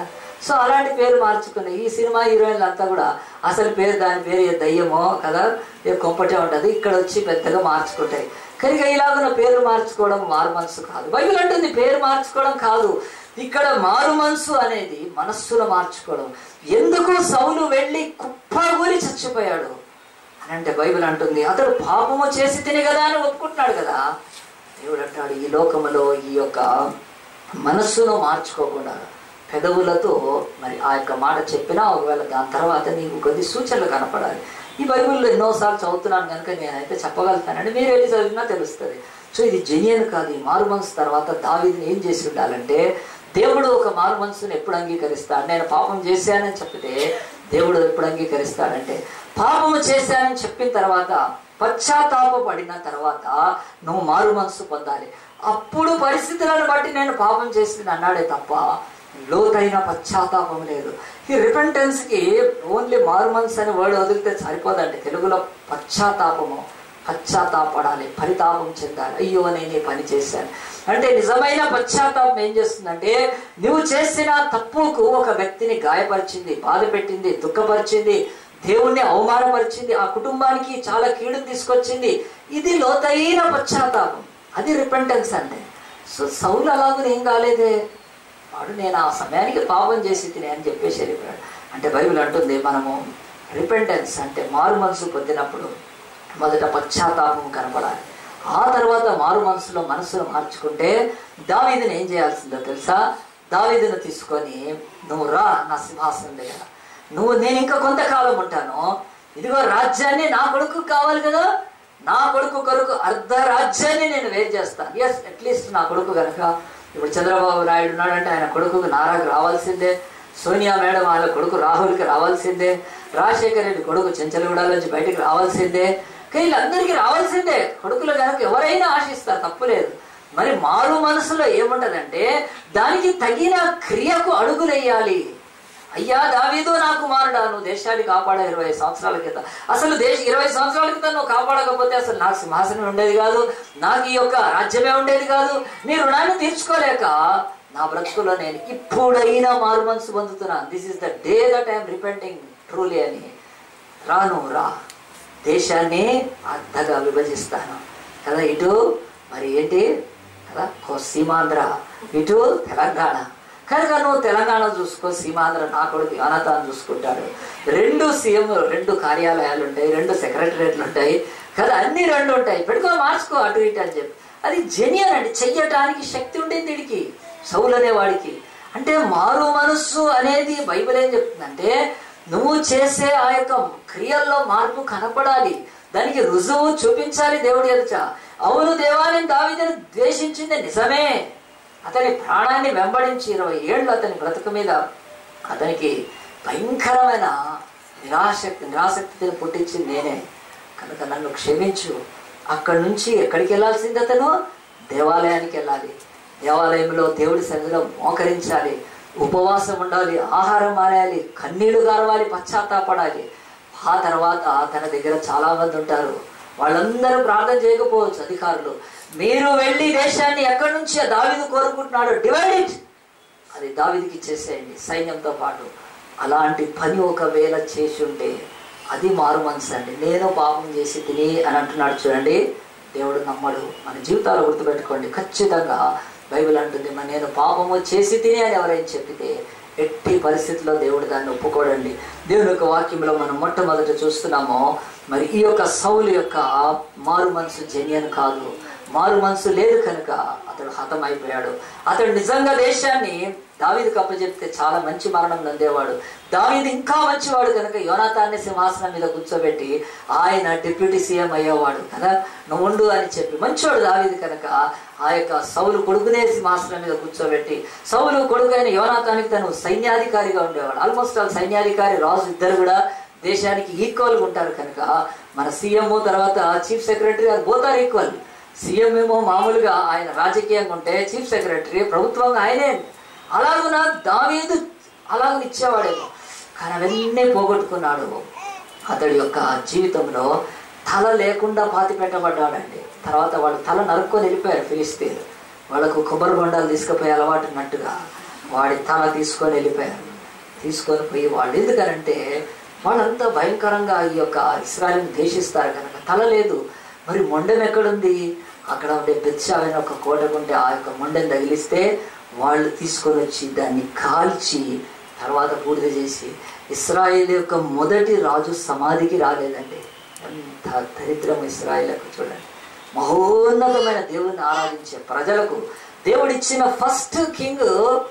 సో అలాంటి పేరు మార్చుకుని ఈ సినిమా హీరోయిన్లు అంతా కూడా అసలు పేరు దాని పేరు ఏ దయ్యమో కదా ఏ కొంపటే ఉంటుంది ఇక్కడ వచ్చి పెద్దగా మార్చుకుంటాయి కనుక ఇలాగున్న పేరు మార్చుకోవడం మారు మనసు కాదు బైబిల్ అంటుంది పేరు మార్చుకోవడం కాదు ఇక్కడ మారు మనసు అనేది మనస్సులో మార్చుకోవడం ఎందుకు సౌలు వెళ్ళి కుప్పగూలి చచ్చిపోయాడు అని అంటే బైబిల్ అంటుంది అతడు పాపము చేసి తిని కదా అని ఒప్పుకుంటున్నాడు కదా దేవుడు అంటాడు ఈ లోకములో ఈ యొక్క మనస్సును మార్చుకోకుండా పెదవులతో మరి ఆ యొక్క మాట చెప్పినా ఒకవేళ దాని తర్వాత నీకు కొద్ది సూచనలు కనపడాలి ఈ బైబిల్లో ఎన్నోసార్లు చదువుతున్నాను కనుక నేనైతే చెప్పగలుగుతానండి మీరు వెళ్ళి చదివినా తెలుస్తుంది సో ఇది జెన్యన్ కాదు ఈ మారు మనసు తర్వాత దావీదిని ఏం చేసి ఉండాలంటే దేవుడు ఒక మారు మనసుని ఎప్పుడు అంగీకరిస్తాడు నేను పాపం చేశానని చెప్పితే దేవుడు ఎప్పుడు అంగీకరిస్తాడంటే పాపము చేశానని చెప్పిన తర్వాత పశ్చాత్తాపడిన తర్వాత నువ్వు మారు మనసు పొందాలి అప్పుడు పరిస్థితులను బట్టి నేను పాపం చేసింది అన్నాడే తప్ప లోతైన పశ్చాత్తాపం లేదు ఈ రిపెంటెన్స్ కి ఓన్లీ మారు మనసు అని వర్డ్ వదిలితే సరిపోదండి తెలుగులో పశ్చాత్తాపము పశ్చాత్తాపడాలి పరితాపం చెందాలి అయ్యో నేను ఈ పని చేశాను అంటే నిజమైన పశ్చాత్తాపం ఏం చేస్తుందంటే నువ్వు చేసిన తప్పుకు ఒక వ్యక్తిని గాయపరిచింది బాధ పెట్టింది దుఃఖపరిచింది దేవుణ్ణి అవమానపరిచింది ఆ కుటుంబానికి చాలా కీడు తీసుకొచ్చింది ఇది లోతైన పశ్చాత్తాపం అది రిపెంటెన్స్ అంటే సో సౌలు అలాగే ఏం కాలేదే వాడు నేను ఆ సమయానికి పాపం చేసి తినే అని చెప్పేసి వెళ్ళిపోయాడు అంటే బైబిల్ అంటుంది మనము రిపెంటెన్స్ అంటే మారు మనసు పొందినప్పుడు మొదట పశ్చాత్తాపం కనపడాలి ఆ తర్వాత మారు మనసులో మనసును మార్చుకుంటే దావీదుని ఏం చేయాల్సిందో తెలుసా దావీదును తీసుకొని నువ్వు రా నా సింహాసనం దగ్గర నువ్వు నేను ఇంకా కొంతకాలం ఉంటాను ఇదిగో రాజ్యాన్ని నా కొడుకు కావాలి కదా నా కొడుకు కొరకు అర్ధ రాజ్యాన్ని నేను వేరు చేస్తాను ఎస్ అట్లీస్ట్ నా కొడుకు కనుక ఇప్పుడు చంద్రబాబు నాయుడు ఉన్నాడంటే ఆయన కొడుకుకు నారాకు రావాల్సిందే సోనియా మేడం వాళ్ళ కొడుకు రాహుల్కి రావాల్సిందే రాజశేఖర్ రెడ్డి కొడుకు చెంచలగూడలోంచి బయటికి రావాల్సిందే వీళ్ళందరికీ రావాల్సిందే కొడుకులు కనుక ఎవరైనా ఆశిస్తారు తప్పులేదు మరి మారు మనసులో ఏముంటదంటే దానికి తగిన క్రియకు అడుగులేయాలి అయ్యా దావీదు నా కుమారుడా నువ్వు దేశాన్ని కాపాడా ఇరవై సంవత్సరాల క్రితం అసలు దేశ ఇరవై సంవత్సరాల క్రితం నువ్వు కాపాడకపోతే అసలు నాకు సింహాసనం ఉండేది కాదు నాకు ఈ యొక్క రాజ్యమే ఉండేది కాదు నీ రుణాన్ని తీర్చుకోలేక నా బ్రతుకులో నేను ఇప్పుడైనా మారు మనసు పొందుతున్నాను this is the day that I'm repenting truly అని రాను రా దేశాన్ని అర్థగా విభజిస్తాను కదా ఇటు మరి ఏంటి కదా ఓ సీమాంధ్ర ఇటు తెలంగాణ కనుక నువ్వు తెలంగాణ చూసుకో సీమాంధ్ర నా కొడుకు యోనతాన్ని చూసుకుంటాడు రెండు సీఎం రెండు కార్యాలయాలు ఉంటాయి రెండు సెక్రటరియట్లు ఉంటాయి కదా అన్ని రెండు ఉంటాయి పెట్టుకో మార్చుకో అటు ఇటు అని చెప్పి అది జెన్యన్ అండి చెయ్యటానికి శక్తి ఉండేది వీడికి సౌలు అనేవాడికి అంటే మారు మనస్సు అనేది బైబిల్ ఏం చెప్తుందంటే నువ్వు చేసే ఆ యొక్క క్రియల్లో మార్పు కనపడాలి దానికి రుజువు చూపించాలి దేవుడి ఎదుట అవును దేవాలయం దావిదని ద్వేషించింది నిజమే అతని ప్రాణాన్ని వెంబడించి ఇరవై ఏళ్ళు అతని బ్రతుకు మీద అతనికి భయంకరమైన నిరాశక్తి నిరాసక్తిని పుట్టించింది నేనే కనుక నన్ను క్షమించు అక్కడి నుంచి ఎక్కడికి వెళ్ళాల్సింది అతను దేవాలయానికి వెళ్ళాలి దేవాలయంలో దేవుడి సన్నిధిలో మోకరించాలి ఉపవాసం ఉండాలి ఆహారం మానేయాలి కన్నీళ్లు గారవాలి పశ్చాత్తాపడాలి ఆ తర్వాత తన దగ్గర చాలా మంది ఉంటారు వాళ్ళందరూ ప్రార్థన చేయకపోవచ్చు అధికారులు మీరు వెళ్ళి దేశాన్ని ఎక్కడి నుంచి దావిదు కోరుకుంటున్నాడు డివైడ్ ఇట్ అది దావిదికి ఇచ్చేసేయండి సైన్యంతో పాటు అలాంటి పని ఒకవేళ చేసి ఉంటే అది మారు మనసు అండి నేను పాపం చేసి తిని అని అంటున్నాడు చూడండి దేవుడు నమ్మడు మన జీవితాలు గుర్తుపెట్టుకోండి ఖచ్చితంగా బైబిల్ అంటుంది మరి నేను పాపము చేసి తిని అని ఎవరైనా చెప్పితే ఎట్టి పరిస్థితిలో దేవుడు దాన్ని ఒప్పుకోడండి దేవుని యొక్క వాక్యంలో మనం మొట్టమొదట చూస్తున్నాము మరి ఈ యొక్క సౌలు యొక్క మారు మనసు జెన్యన్ కాదు మారు మనసు లేదు కనుక అతడు హతమైపోయాడు అతడు నిజంగా దేశాన్ని దావీదుకు అప్పచెప్తే చాలా మంచి మరణం నందేవాడు దావీదు ఇంకా మంచివాడు కనుక యోనాథాన్ని సింహాసనం మీద కూర్చోబెట్టి ఆయన డిప్యూటీ సీఎం అయ్యేవాడు కదా నువ్వు ఉండు అని చెప్పి మంచివాడు దావీదు కనుక ఆ యొక్క సౌలు కొడుకునే సింహాసనం మీద కూర్చోబెట్టి సౌలు కొడుకు అయిన యోనాథానికి తను సైన్యాధికారిగా ఉండేవాడు ఆల్మోస్ట్ ఆల్ సైన్యాధికారి రాజు ఇద్దరు కూడా దేశానికి ఈక్వల్గా ఉంటారు కనుక మన సీఎం తర్వాత చీఫ్ సెక్రటరీ అది బోత్ ఆర్ ఈక్వల్ సీఎం ఏమో మామూలుగా ఆయన రాజకీయంగా ఉంటే చీఫ్ సెక్రటరీ ప్రభుత్వంగా ఆయనే అలాగున దావీదు అలాగ ఇచ్చేవాడేమో కానీ అవన్నీ పోగొట్టుకున్నాడు అతడి యొక్క జీవితంలో తల లేకుండా పాతి పెట్టబడ్డాడండి తర్వాత వాళ్ళు తల నరుక్కొని వెళ్ళిపోయారు ఫిలిస్తీన్లు వాళ్ళకు కొబ్బరి బొండాలు తీసుకుపోయే అలవాటు ఉన్నట్టుగా వాడి తల తీసుకొని వెళ్ళిపోయారు తీసుకొని పోయి వాళ్ళు ఎందుకనంటే వాళ్ళంతా భయంకరంగా ఈ యొక్క ఇస్రాయల్ని దేశిస్తారు కనుక తల లేదు మరి మొండెం ఎక్కడుంది అక్కడ ఉండే బెత్షావైన ఒక కోటకుంటే ఆ యొక్క మొండెం తగిలిస్తే వాళ్ళు తీసుకొని వచ్చి దాన్ని కాల్చి తర్వాత పూర్తి చేసి ఇస్రాయేల్ యొక్క మొదటి రాజు సమాధికి రాలేదండి ఎంత దరిద్రం ఇస్రాయేలకు చూడండి మహోన్నతమైన దేవుణ్ణి ఆరాధించే ప్రజలకు దేవుడిచ్చిన ఫస్ట్ కింగ్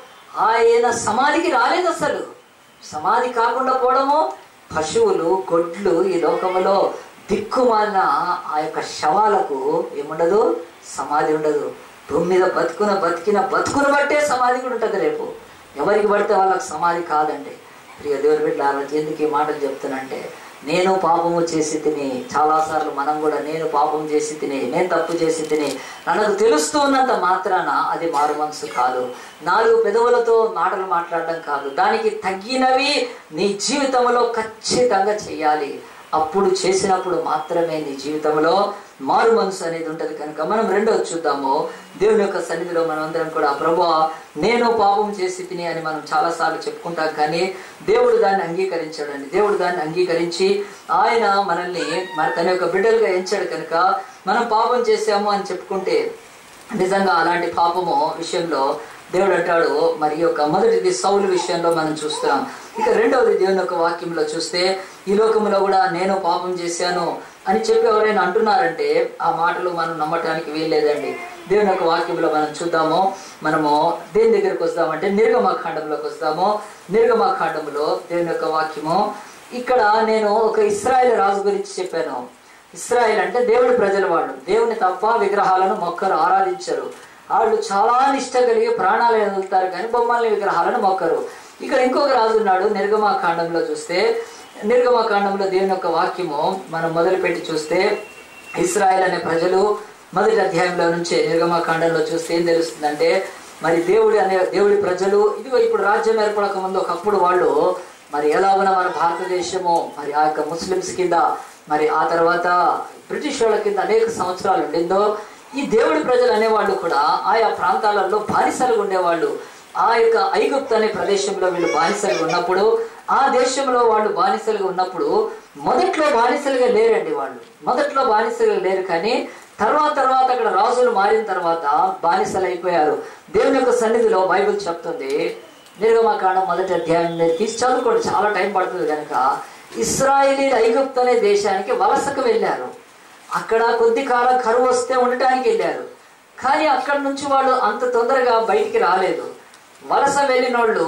ఆయన సమాధికి రాలేదు అసలు సమాధి కాకుండా పోవడము పశువులు గొడ్లు ఈ లోకములో దిక్కుమాలిన ఆ యొక్క శవాలకు ఏముండదు సమాధి ఉండదు భూమి మీద బతుకున బతికిన బతుకును బట్టే సమాధి కూడా ఉంటుంది రేపు ఎవరికి పడితే వాళ్ళకి సమాధి కాదండి ప్రియ దేవుని బిడ్డ ఎందుకు ఈ మాటలు చెప్తానంటే నేను పాపము చేసి తిని చాలాసార్లు మనం కూడా నేను పాపం చేసి తిని నేను తప్పు చేసి తిని నాకు తెలుస్తూ ఉన్నంత మాత్రాన అది మారు మనసు కాదు నాలుగు పెదవులతో మాటలు మాట్లాడడం కాదు దానికి తగ్గినవి నీ జీవితంలో ఖచ్చితంగా చేయాలి అప్పుడు చేసినప్పుడు మాత్రమే నీ జీవితంలో మారు మనసు అనేది ఉంటుంది కనుక మనం రెండోది చూద్దాము దేవుని యొక్క సన్నిధిలో మనం అందరం కూడా ప్రభా నేను పాపం చేసి తిని అని మనం చాలాసార్లు చెప్పుకుంటాం కానీ దేవుడు దాన్ని అంగీకరించాడండి దేవుడు దాన్ని అంగీకరించి ఆయన మనల్ని మన తన యొక్క బిడ్డలుగా ఎంచాడు కనుక మనం పాపం చేసాము అని చెప్పుకుంటే నిజంగా అలాంటి పాపము విషయంలో దేవుడు అంటాడు మరి యొక్క మొదటిది సౌలు విషయంలో మనం చూస్తున్నాం ఇక రెండవది దేవుని యొక్క వాక్యంలో చూస్తే ఈ లోకంలో కూడా నేను పాపం చేశాను అని చెప్పి ఎవరైనా అంటున్నారంటే ఆ మాటలు మనం నమ్మటానికి వీల్లేదండి దేవుని యొక్క వాక్యంలో మనం చూద్దాము మనము దేని దగ్గరికి వస్తామంటే నిర్గమాఖండంలోకి వస్తాము నిర్గమాఖండంలో దేవుని యొక్క వాక్యము ఇక్కడ నేను ఒక ఇస్రాయేల్ రాజు గురించి చెప్పాను ఇస్రాయేల్ అంటే దేవుడి ప్రజల వాళ్ళు దేవుని తప్ప విగ్రహాలను మొక్కరు ఆరాధించరు వాళ్ళు చాలా నిష్ట కలిగి ప్రాణాలు వదులుతారు కానీ బొమ్మల్ని విగ్రహాలను మొక్కరు ఇక్కడ ఇంకొక రాజు ఉన్నాడు నిర్గమాకాండంలో చూస్తే నిర్గమాకాండంలో దేవుని యొక్క వాక్యము మనం మొదలుపెట్టి చూస్తే ఇస్రాయల్ అనే ప్రజలు మొదటి అధ్యాయంలో నుంచే నిర్గమాకాండంలో చూస్తే ఏం తెలుస్తుందంటే మరి దేవుడి అనే దేవుడి ప్రజలు ఇదిగో ఇప్పుడు రాజ్యం ఏర్పడక ముందు ఒకప్పుడు వాళ్ళు మరి ఎలా ఉన్న మన భారతదేశము మరి ఆ యొక్క ముస్లిమ్స్ కింద మరి ఆ తర్వాత బ్రిటిష్ వాళ్ళ కింద అనేక సంవత్సరాలు ఉండిందో ఈ దేవుడి ప్రజలు అనేవాళ్ళు కూడా ఆయా ప్రాంతాలలో బానిసలుగా ఉండేవాళ్ళు ఆ యొక్క ఐగుప్తు అనే ప్రదేశంలో వీళ్ళు బానిసలుగా ఉన్నప్పుడు ఆ దేశంలో వాళ్ళు బానిసలుగా ఉన్నప్పుడు మొదట్లో బానిసలుగా లేరండి వాళ్ళు మొదట్లో బానిసలుగా లేరు కానీ తర్వాత తర్వాత అక్కడ రాజులు మారిన తర్వాత బానిసలు అయిపోయారు దేవుని యొక్క సన్నిధిలో బైబిల్ చెప్తుంది నిర్గమాకాండం మొదటి అధ్యాయం తీసి చదువుకోండి చాలా టైం పడుతుంది కనుక ఇస్రాయేలీ ఐగుప్తు అనే దేశానికి వలసకు వెళ్ళారు అక్కడ కొద్ది కాలం కరువు వస్తే ఉండటానికి వెళ్ళారు కానీ అక్కడ నుంచి వాళ్ళు అంత తొందరగా బయటికి రాలేదు వలస వెళ్ళిన వాళ్ళు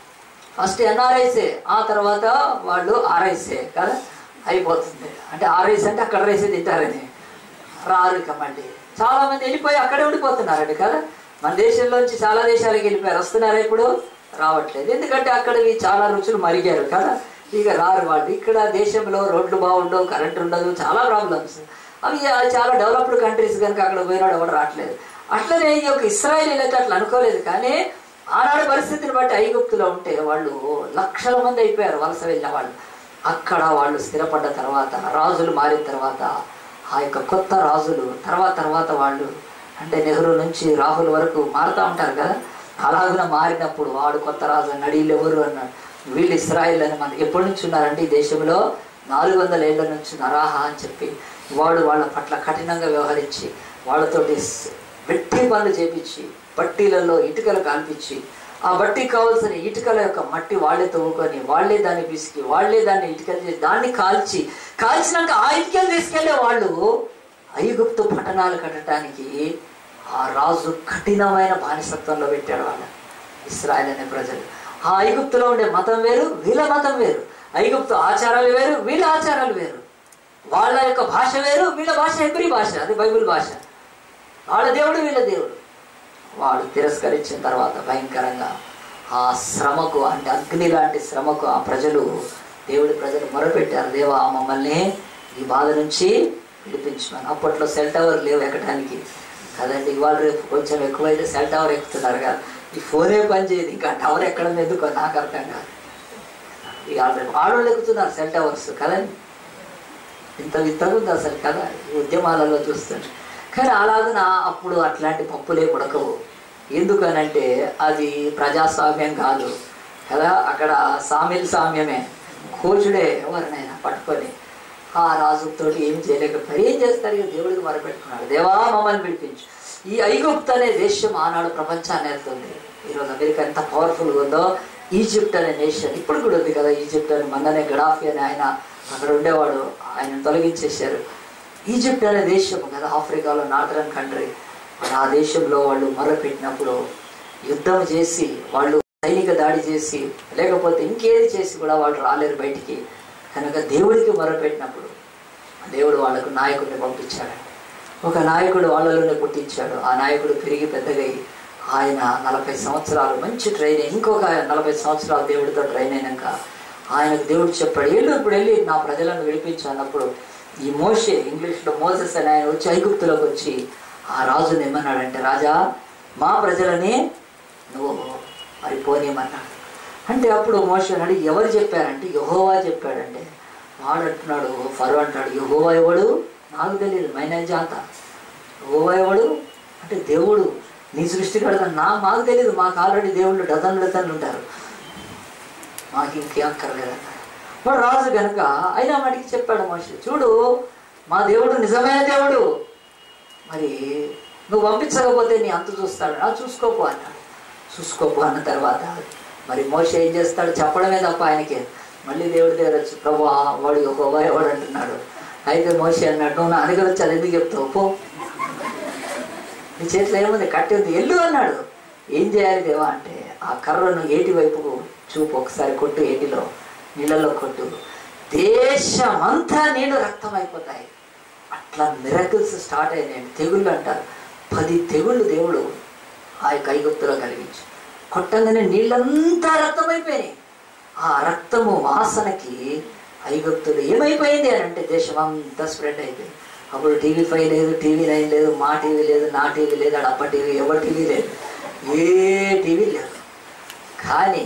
ఫస్ట్ ఎన్ఆర్ఐసే ఆ తర్వాత వాళ్ళు ఆర్ఐసే కదా అయిపోతుంది అంటే ఆర్ఐస్ అంటే అక్కడ రైసే తింటారని రారు ఇక మళ్ళీ చాలా మంది వెళ్ళిపోయి అక్కడే ఉండిపోతున్నారండి కదా మన దేశంలోంచి చాలా దేశాలకు వెళ్ళిపోయారు వస్తున్నారా ఇప్పుడు రావట్లేదు ఎందుకంటే అక్కడవి చాలా రుచులు మరిగారు కదా ఇక రారు వాళ్ళు ఇక్కడ దేశంలో రోడ్లు బాగుండవు కరెంట్ ఉండదు చాలా ప్రాబ్లమ్స్ అవి చాలా డెవలప్డ్ కంట్రీస్ కనుక అక్కడ పోయినాడు ఎవరు రావట్లేదు అట్లనే ఈ యొక్క ఇస్రాయల్ అయితే అట్లా అనుకోలేదు కానీ ఆనాడు పరిస్థితిని బట్టి ఐగుప్తులో ఉంటే వాళ్ళు లక్షల మంది అయిపోయారు వలస వెళ్ళిన వాళ్ళు అక్కడ వాళ్ళు స్థిరపడ్డ తర్వాత రాజులు మారిన తర్వాత ఆ యొక్క కొత్త రాజులు తర్వాత తర్వాత వాళ్ళు అంటే నెహ్రూ నుంచి రాహుల్ వరకు మారుతూ ఉంటారు కదా అలాగున మారినప్పుడు వాడు కొత్త రాజు అన్నాడు వీళ్ళు ఎవరు అన్నాడు వీళ్ళు ఇస్రాయిల్ అని మన ఎప్పటి నుంచి ఉన్నారంటే ఈ దేశంలో నాలుగు వందల ఏళ్ల నుంచి నరాహా అని చెప్పి వాడు వాళ్ళ పట్ల కఠినంగా వ్యవహరించి వాళ్ళతోటి వెట్టి పనులు చేపించి బట్టీలలో ఇటుకలు కాల్పించి ఆ బట్టికి కావాల్సిన ఇటుకల యొక్క మట్టి వాళ్ళే తవ్వుకొని వాళ్ళే దాన్ని పిసికి వాళ్ళే దాన్ని ఇటుకలు చేసి దాన్ని కాల్చి కాల్చినాక ఆ ఇటుకలు తీసుకెళ్లే వాళ్ళు ఐగుప్తు పట్టణాలు కట్టడానికి ఆ రాజు కఠినమైన బానిసత్వంలో పెట్టాడు వాళ్ళ ఇస్రాయల్ అనే ప్రజలు ఆ ఐగుప్తులో ఉండే మతం వేరు వీళ్ళ మతం వేరు ఐగుప్తు ఆచారాలు వేరు వీళ్ళ ఆచారాలు వేరు వాళ్ళ యొక్క భాష వేరు వీళ్ళ భాష హెబ్రి భాష అది బైబిల్ భాష వాళ్ళ దేవుడు వీళ్ళ దేవుడు వాడు తిరస్కరించిన తర్వాత భయంకరంగా ఆ శ్రమకు అంటే అగ్ని లాంటి శ్రమకు ఆ ప్రజలు దేవుడి ప్రజలు మొరపెట్టారు దేవా మమ్మల్ని ఈ బాధ నుంచి విడిపించమని అప్పట్లో సెల్ టవర్ లేవు ఎక్కడానికి కదండి ఇవాళ రేపు కొంచెం ఎక్కువైతే సెల్ టవర్ ఎక్కుతున్నారు కదా ఈ ఫోనే పని చేయదు ఇంకా టవర్ ఎక్కడం ఎందుకో నాకు అర్థం కాదు ఇవాళ రేపు ఆడవాళ్ళు ఎక్కుతున్నారు సెల్ టవర్స్ కదండి ఇంత విత్తగా ఉంది అసలు కదా ఈ ఉద్యమాలలో చూస్తుంటే కానీ అలాగున అప్పుడు అట్లాంటి పప్పులే ఉడకవు ఎందుకనంటే అది ప్రజాస్వామ్యం కాదు కదా అక్కడ సామిల్ సామ్యమే కోచుడే ఎవరినైనా పట్టుకొని ఆ రాజుతోటి ఏం చేయలేకపోయి ఏం చేస్తారు ఇక దేవుడికి మొరపెట్టుకున్నాడు దేవా మమ్మల్ని పిలిపించు ఈ ఐగుప్తు అనే దేశం ఆనాడు ప్రపంచాన్ని వెళ్తుంది ఈరోజు అమెరికా ఎంత పవర్ఫుల్గా ఉందో ఈజిప్ట్ అనే నేషన్ ఇప్పుడు కూడా ఉంది కదా ఈజిప్ట్ అని మొన్ననే గడాఫీ అని ఆయన అక్కడ ఉండేవాడు ఆయన తొలగించేశారు ఈజిప్ట్ అనే దేశం కదా ఆఫ్రికాలో నార్థరన్ కంట్రీ మరి ఆ దేశంలో వాళ్ళు మొరపెట్టినప్పుడు యుద్ధం చేసి వాళ్ళు సైనిక దాడి చేసి లేకపోతే ఇంకేది చేసి కూడా వాళ్ళు రాలేరు బయటికి కనుక దేవుడికి మొరపెట్టినప్పుడు దేవుడు వాళ్ళకు నాయకుడిని పంపించాడు ఒక నాయకుడు వాళ్ళలోనే పుట్టించాడు ఆ నాయకుడు పెరిగి పెద్దగై ఆయన నలభై సంవత్సరాలు మంచి ట్రైన్ ఇంకొక నలభై సంవత్సరాలు దేవుడితో ట్రైన్ అయినాక ఆయనకు దేవుడు చెప్పాడు వెళ్ళు ఇప్పుడు వెళ్ళి నా ప్రజలను విడిపించు అన్నప్పుడు ఈ మోషే ఇంగ్లీష్లో మోసెస్ అని ఆయన వచ్చి ఐగుప్తులోకి వచ్చి ఆ రాజుని ఏమన్నాడంటే రాజా మా ప్రజలని నువ్వు మరి పోనీయమన్నాడు అంటే అప్పుడు మోషే అన్నాడు ఎవరు చెప్పారంటే యహోవా చెప్పాడంటే వాడు అంటున్నాడు ఫరో అంటాడు యహోవా ఎవడు నాకు తెలియదు మైనేజ్ అంత యహోవా ఎవడు అంటే దేవుడు నీ సృష్టి కడతా నా మాకు తెలియదు మాకు ఆల్రెడీ దేవుళ్ళు డజన్ డజన్లు ఉంటారు మాకు ఇంకేం అక్కర్లేదన్నాడు వాడు రాజు కనుక అయినా వాడికి చెప్పాడు మనిషి చూడు మా దేవుడు నిజమైన దేవుడు మరి నువ్వు పంపించకపోతే నీ అంత చూస్తాడు ఆ చూసుకోపో అన్నాడు చూసుకోపో అన్న తర్వాత మరి మోస ఏం చేస్తాడు చెప్పడమే తప్ప ఆయనకి మళ్ళీ దేవుడి దగ్గర వచ్చి ప్రభు వాడు ఒక వాడు అంటున్నాడు అయితే మోస అన్నాడు నువ్వు నా దగ్గర వచ్చి అది ఎందుకు చెప్తావు పో నీ చేతిలో ఏముంది కట్టి ఉంది ఎల్లు అన్నాడు ఏం చేయాలి దేవా అంటే ఆ కర్రను ఏటి వైపుకు చూపు ఒకసారి కొట్టు ఏటిలో నీళ్ళలో కొట్టు దేశమంతా నీళ్ళు రక్తం అయిపోతాయి అట్లా మిరకల్స్ స్టార్ట్ అయినాయి తెగుళ్ళు అంటారు పది తెగుళ్ళు దేవుడు ఆ యొక్క ఐగుప్తులో కలిగించు కొట్టంగానే నీళ్ళంతా రక్తమైపోయినాయి ఆ రక్తము వాసనకి ఐగుప్తులు ఏమైపోయింది అని అంటే దేశం అంతా స్ప్రెడ్ అయిపోయింది అప్పుడు టీవీ ఫైవ్ లేదు టీవీ నైన్ లేదు మా టీవీ లేదు నా టీవీ లేదు ఆడ అప్ప టీవీ ఎవరి టీవీ లేదు ఏ టీవీ లేదు కానీ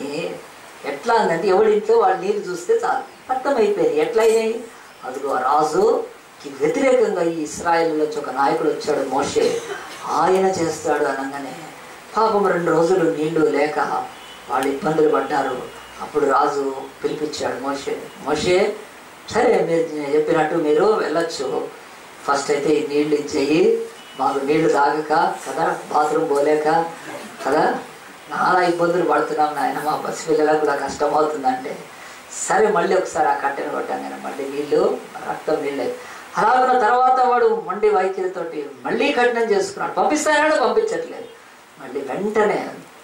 ఎట్లా ఉందంటే ఎవడింట్లో వాళ్ళు నీళ్ళు చూస్తే చాలు అర్థమైపోయింది ఎట్లా అయినాయి అదిగో ఆ రాజుకి వ్యతిరేకంగా ఈ ఇస్రాయేల్ వచ్చి ఒక నాయకుడు వచ్చాడు మోషే ఆయన చేస్తాడు అనగానే పాపం రెండు రోజులు నీళ్లు లేక వాళ్ళు ఇబ్బందులు పడ్డారు అప్పుడు రాజు పిలిపించాడు మోషే మోషే సరే మీరు చెప్పినట్టు మీరు వెళ్ళొచ్చు ఫస్ట్ అయితే ఈ నీళ్ళు ఇచ్చేయి మాకు నీళ్లు తాగక కదా బాత్రూమ్ పోలేక కదా నానా ఇబ్బందులు పడుతున్నాం నాయన మా బస్సు పిల్లలకు కూడా కష్టం అవుతుందంటే సరే మళ్ళీ ఒకసారి ఆ కట్టెను కొట్టాను మళ్ళీ నీళ్ళు రక్తం నీళ్ళే అలా ఉన్న తర్వాత వాడు మొండి వైఖరితోటి మళ్ళీ కఠినం చేసుకున్నాడు పంపిస్తానాడు పంపించట్లేదు మళ్ళీ వెంటనే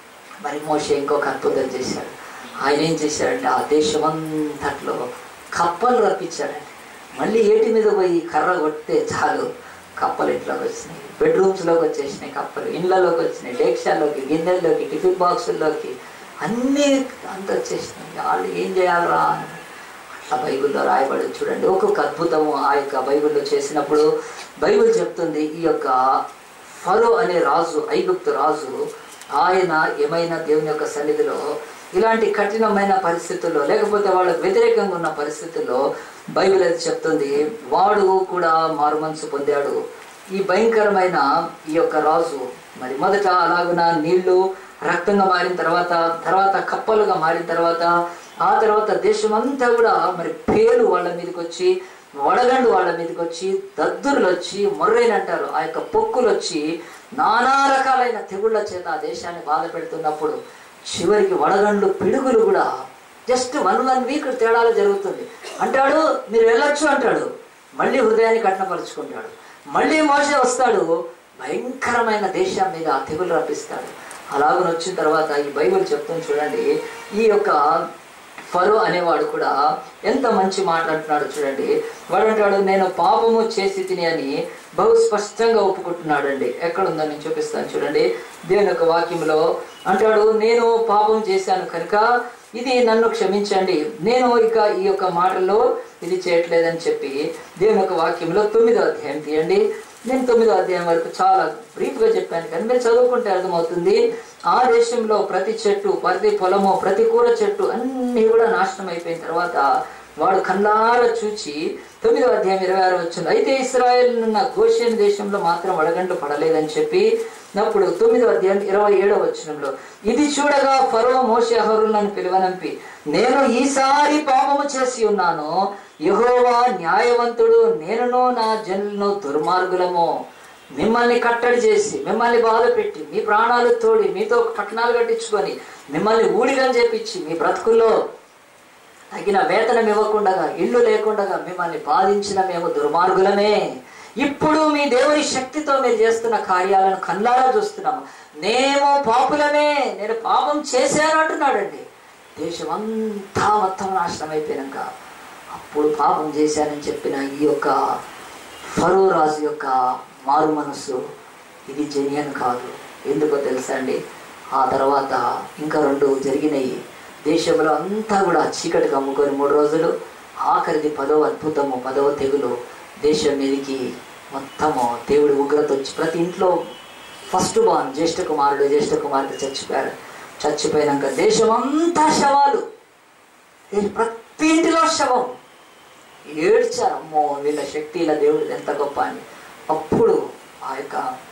మరి మోషే ఇంకొక అద్భుతం చేశాడు ఆయన ఏం చేశాడంటే ఆ దేశమంతట్లో కప్పలు రప్పించాడండి మళ్ళీ ఏటి మీద పోయి కర్ర కొడితే చాలు కప్పలు ఇంట్లోకి వచ్చినాయి బెడ్రూమ్స్లోకి వచ్చేసినాయి కప్పలు ఇండ్లలోకి వచ్చినాయి డేక్షాల్లోకి గిన్నెల్లోకి టిఫిన్ బాక్సుల్లోకి అన్నీ అంత వచ్చేసినాయి వాళ్ళు ఏం చేయాలరా అని అట్లా బైబిల్లో రాయబడి చూడండి ఒక్కొక్క అద్భుతము ఆ యొక్క బైబిల్లో చేసినప్పుడు బైబిల్ చెప్తుంది ఈ యొక్క ఫరో అనే రాజు ఐగుప్తు రాజు ఆయన ఏమైనా దేవుని యొక్క సన్నిధిలో ఇలాంటి కఠినమైన పరిస్థితుల్లో లేకపోతే వాళ్ళకు వ్యతిరేకంగా ఉన్న పరిస్థితుల్లో బైబిల్ అయితే చెప్తుంది వాడు కూడా మారుమనసు పొందాడు ఈ భయంకరమైన ఈ యొక్క రాజు మరి మొదట అలాగున నీళ్లు రక్తంగా మారిన తర్వాత తర్వాత కప్పలుగా మారిన తర్వాత ఆ తర్వాత దేశమంతా కూడా మరి పేలు వాళ్ళ మీదకి వచ్చి వడగండు వాళ్ళ మీదకి వచ్చి దద్దురులు వచ్చి మొర్రైన అంటారు ఆ యొక్క పొక్కులు వచ్చి నానా రకాలైన తెగుళ్ళ చేత ఆ దేశాన్ని బాధ పెడుతున్నప్పుడు చివరికి వడగండ్లు పిడుగులు కూడా జస్ట్ వన్ వన్ వీక్ తేడాలు జరుగుతుంది అంటాడు మీరు వెళ్ళొచ్చు అంటాడు మళ్ళీ హృదయాన్ని కఠినపరుచుకుంటాడు మళ్ళీ మోసే వస్తాడు భయంకరమైన దేశం మీద తెగులు రప్పిస్తాడు అలాగని వచ్చిన తర్వాత ఈ బైబిల్ చెప్తుంది చూడండి ఈ యొక్క ఫరో అనేవాడు కూడా ఎంత మంచి మాట అంటున్నాడు చూడండి వాడు అంటాడు నేను పాపము చేసి తిని అని బహు స్పష్టంగా ఒప్పుకుంటున్నాడండి ఎక్కడ ఉందో నేను చూపిస్తాను చూడండి దేవుని యొక్క వాక్యంలో అంటాడు నేను పాపం చేశాను కనుక ఇది నన్ను క్షమించండి నేను ఇక ఈ యొక్క మాటల్లో ఇది చేయట్లేదని చెప్పి దేవుని యొక్క వాక్యంలో తొమ్మిదో అధ్యాయం తీయండి నేను తొమ్మిదో అధ్యాయం వరకు చాలా బ్రీఫ్గా చెప్పాను కానీ మీరు చదువుకుంటే అర్థమవుతుంది ఆ దేశంలో ప్రతి చెట్టు ప్రతి పొలము ప్రతి కూర చెట్టు అన్నీ కూడా నాశనం అయిపోయిన తర్వాత వాడు కన్నారా చూచి తొమ్మిదో అధ్యాయం ఇరవై ఆరు వచ్చింది అయితే ఇస్రాయేల్ ఉన్న గోషియన్ దేశంలో మాత్రం వడగండ్లు పడలేదని చెప్పి అప్పుడు తొమ్మిదవ అధ్యాయం ఇరవై ఏడవ వచనంలో ఇది చూడగా ఫరో మోషే అహరులను పిలువనంపి నేను ఈసారి పాపము చేసి ఉన్నాను యెహోవా న్యాయవంతుడు నేనును నా జనులను దుర్మార్గులము మిమ్మల్ని కట్టడి చేసి మిమ్మల్ని బాధ పెట్టి మీ ప్రాణాలు తోడి మీతో పట్టణాలు కట్టించుకొని మిమ్మల్ని ఊడిగం చేపించి మీ బ్రతుకుల్లో తగిన వేతనం ఇవ్వకుండా ఇల్లు లేకుండా మిమ్మల్ని బాధించిన మేము దుర్మార్గులమే ఇప్పుడు మీ దేవుని శక్తితో మీరు చేస్తున్న కార్యాలను కళ్ళారా చూస్తున్నాము మేము పాపులమే నేను పాపం చేశాను అంటున్నాడండి దేశం అంతా మొత్తం నాశనం అయిపోయినాక అప్పుడు పాపం చేశానని చెప్పిన ఈ యొక్క ఫరో రాజు యొక్క మారు మనసు ఇది జెన్యన్ కాదు ఎందుకో తెలుసా అండి ఆ తర్వాత ఇంకా రెండు జరిగినాయి దేశంలో అంతా కూడా చీకటి కమ్ముకొని మూడు రోజులు ఆఖరిది పదవ అద్భుతము పదవ తెగులు దేశం మీదకి మొత్తము దేవుడి ఉగ్రత వచ్చి ప్రతి ఇంట్లో ఫస్ట్ బాన్ జ్యేష్ఠ కుమారుడు జ్యేష్ఠ కుమార్తె చచ్చిపోయారు చచ్చిపోయినాక దేశం అంతా శవాలు ఈ ప్రతి ఇంటిలో శవం ఏడ్చారు అమ్మో వీళ్ళ శక్తి ఇలా దేవుడు ఎంత గొప్ప అని అప్పుడు ఆ యొక్క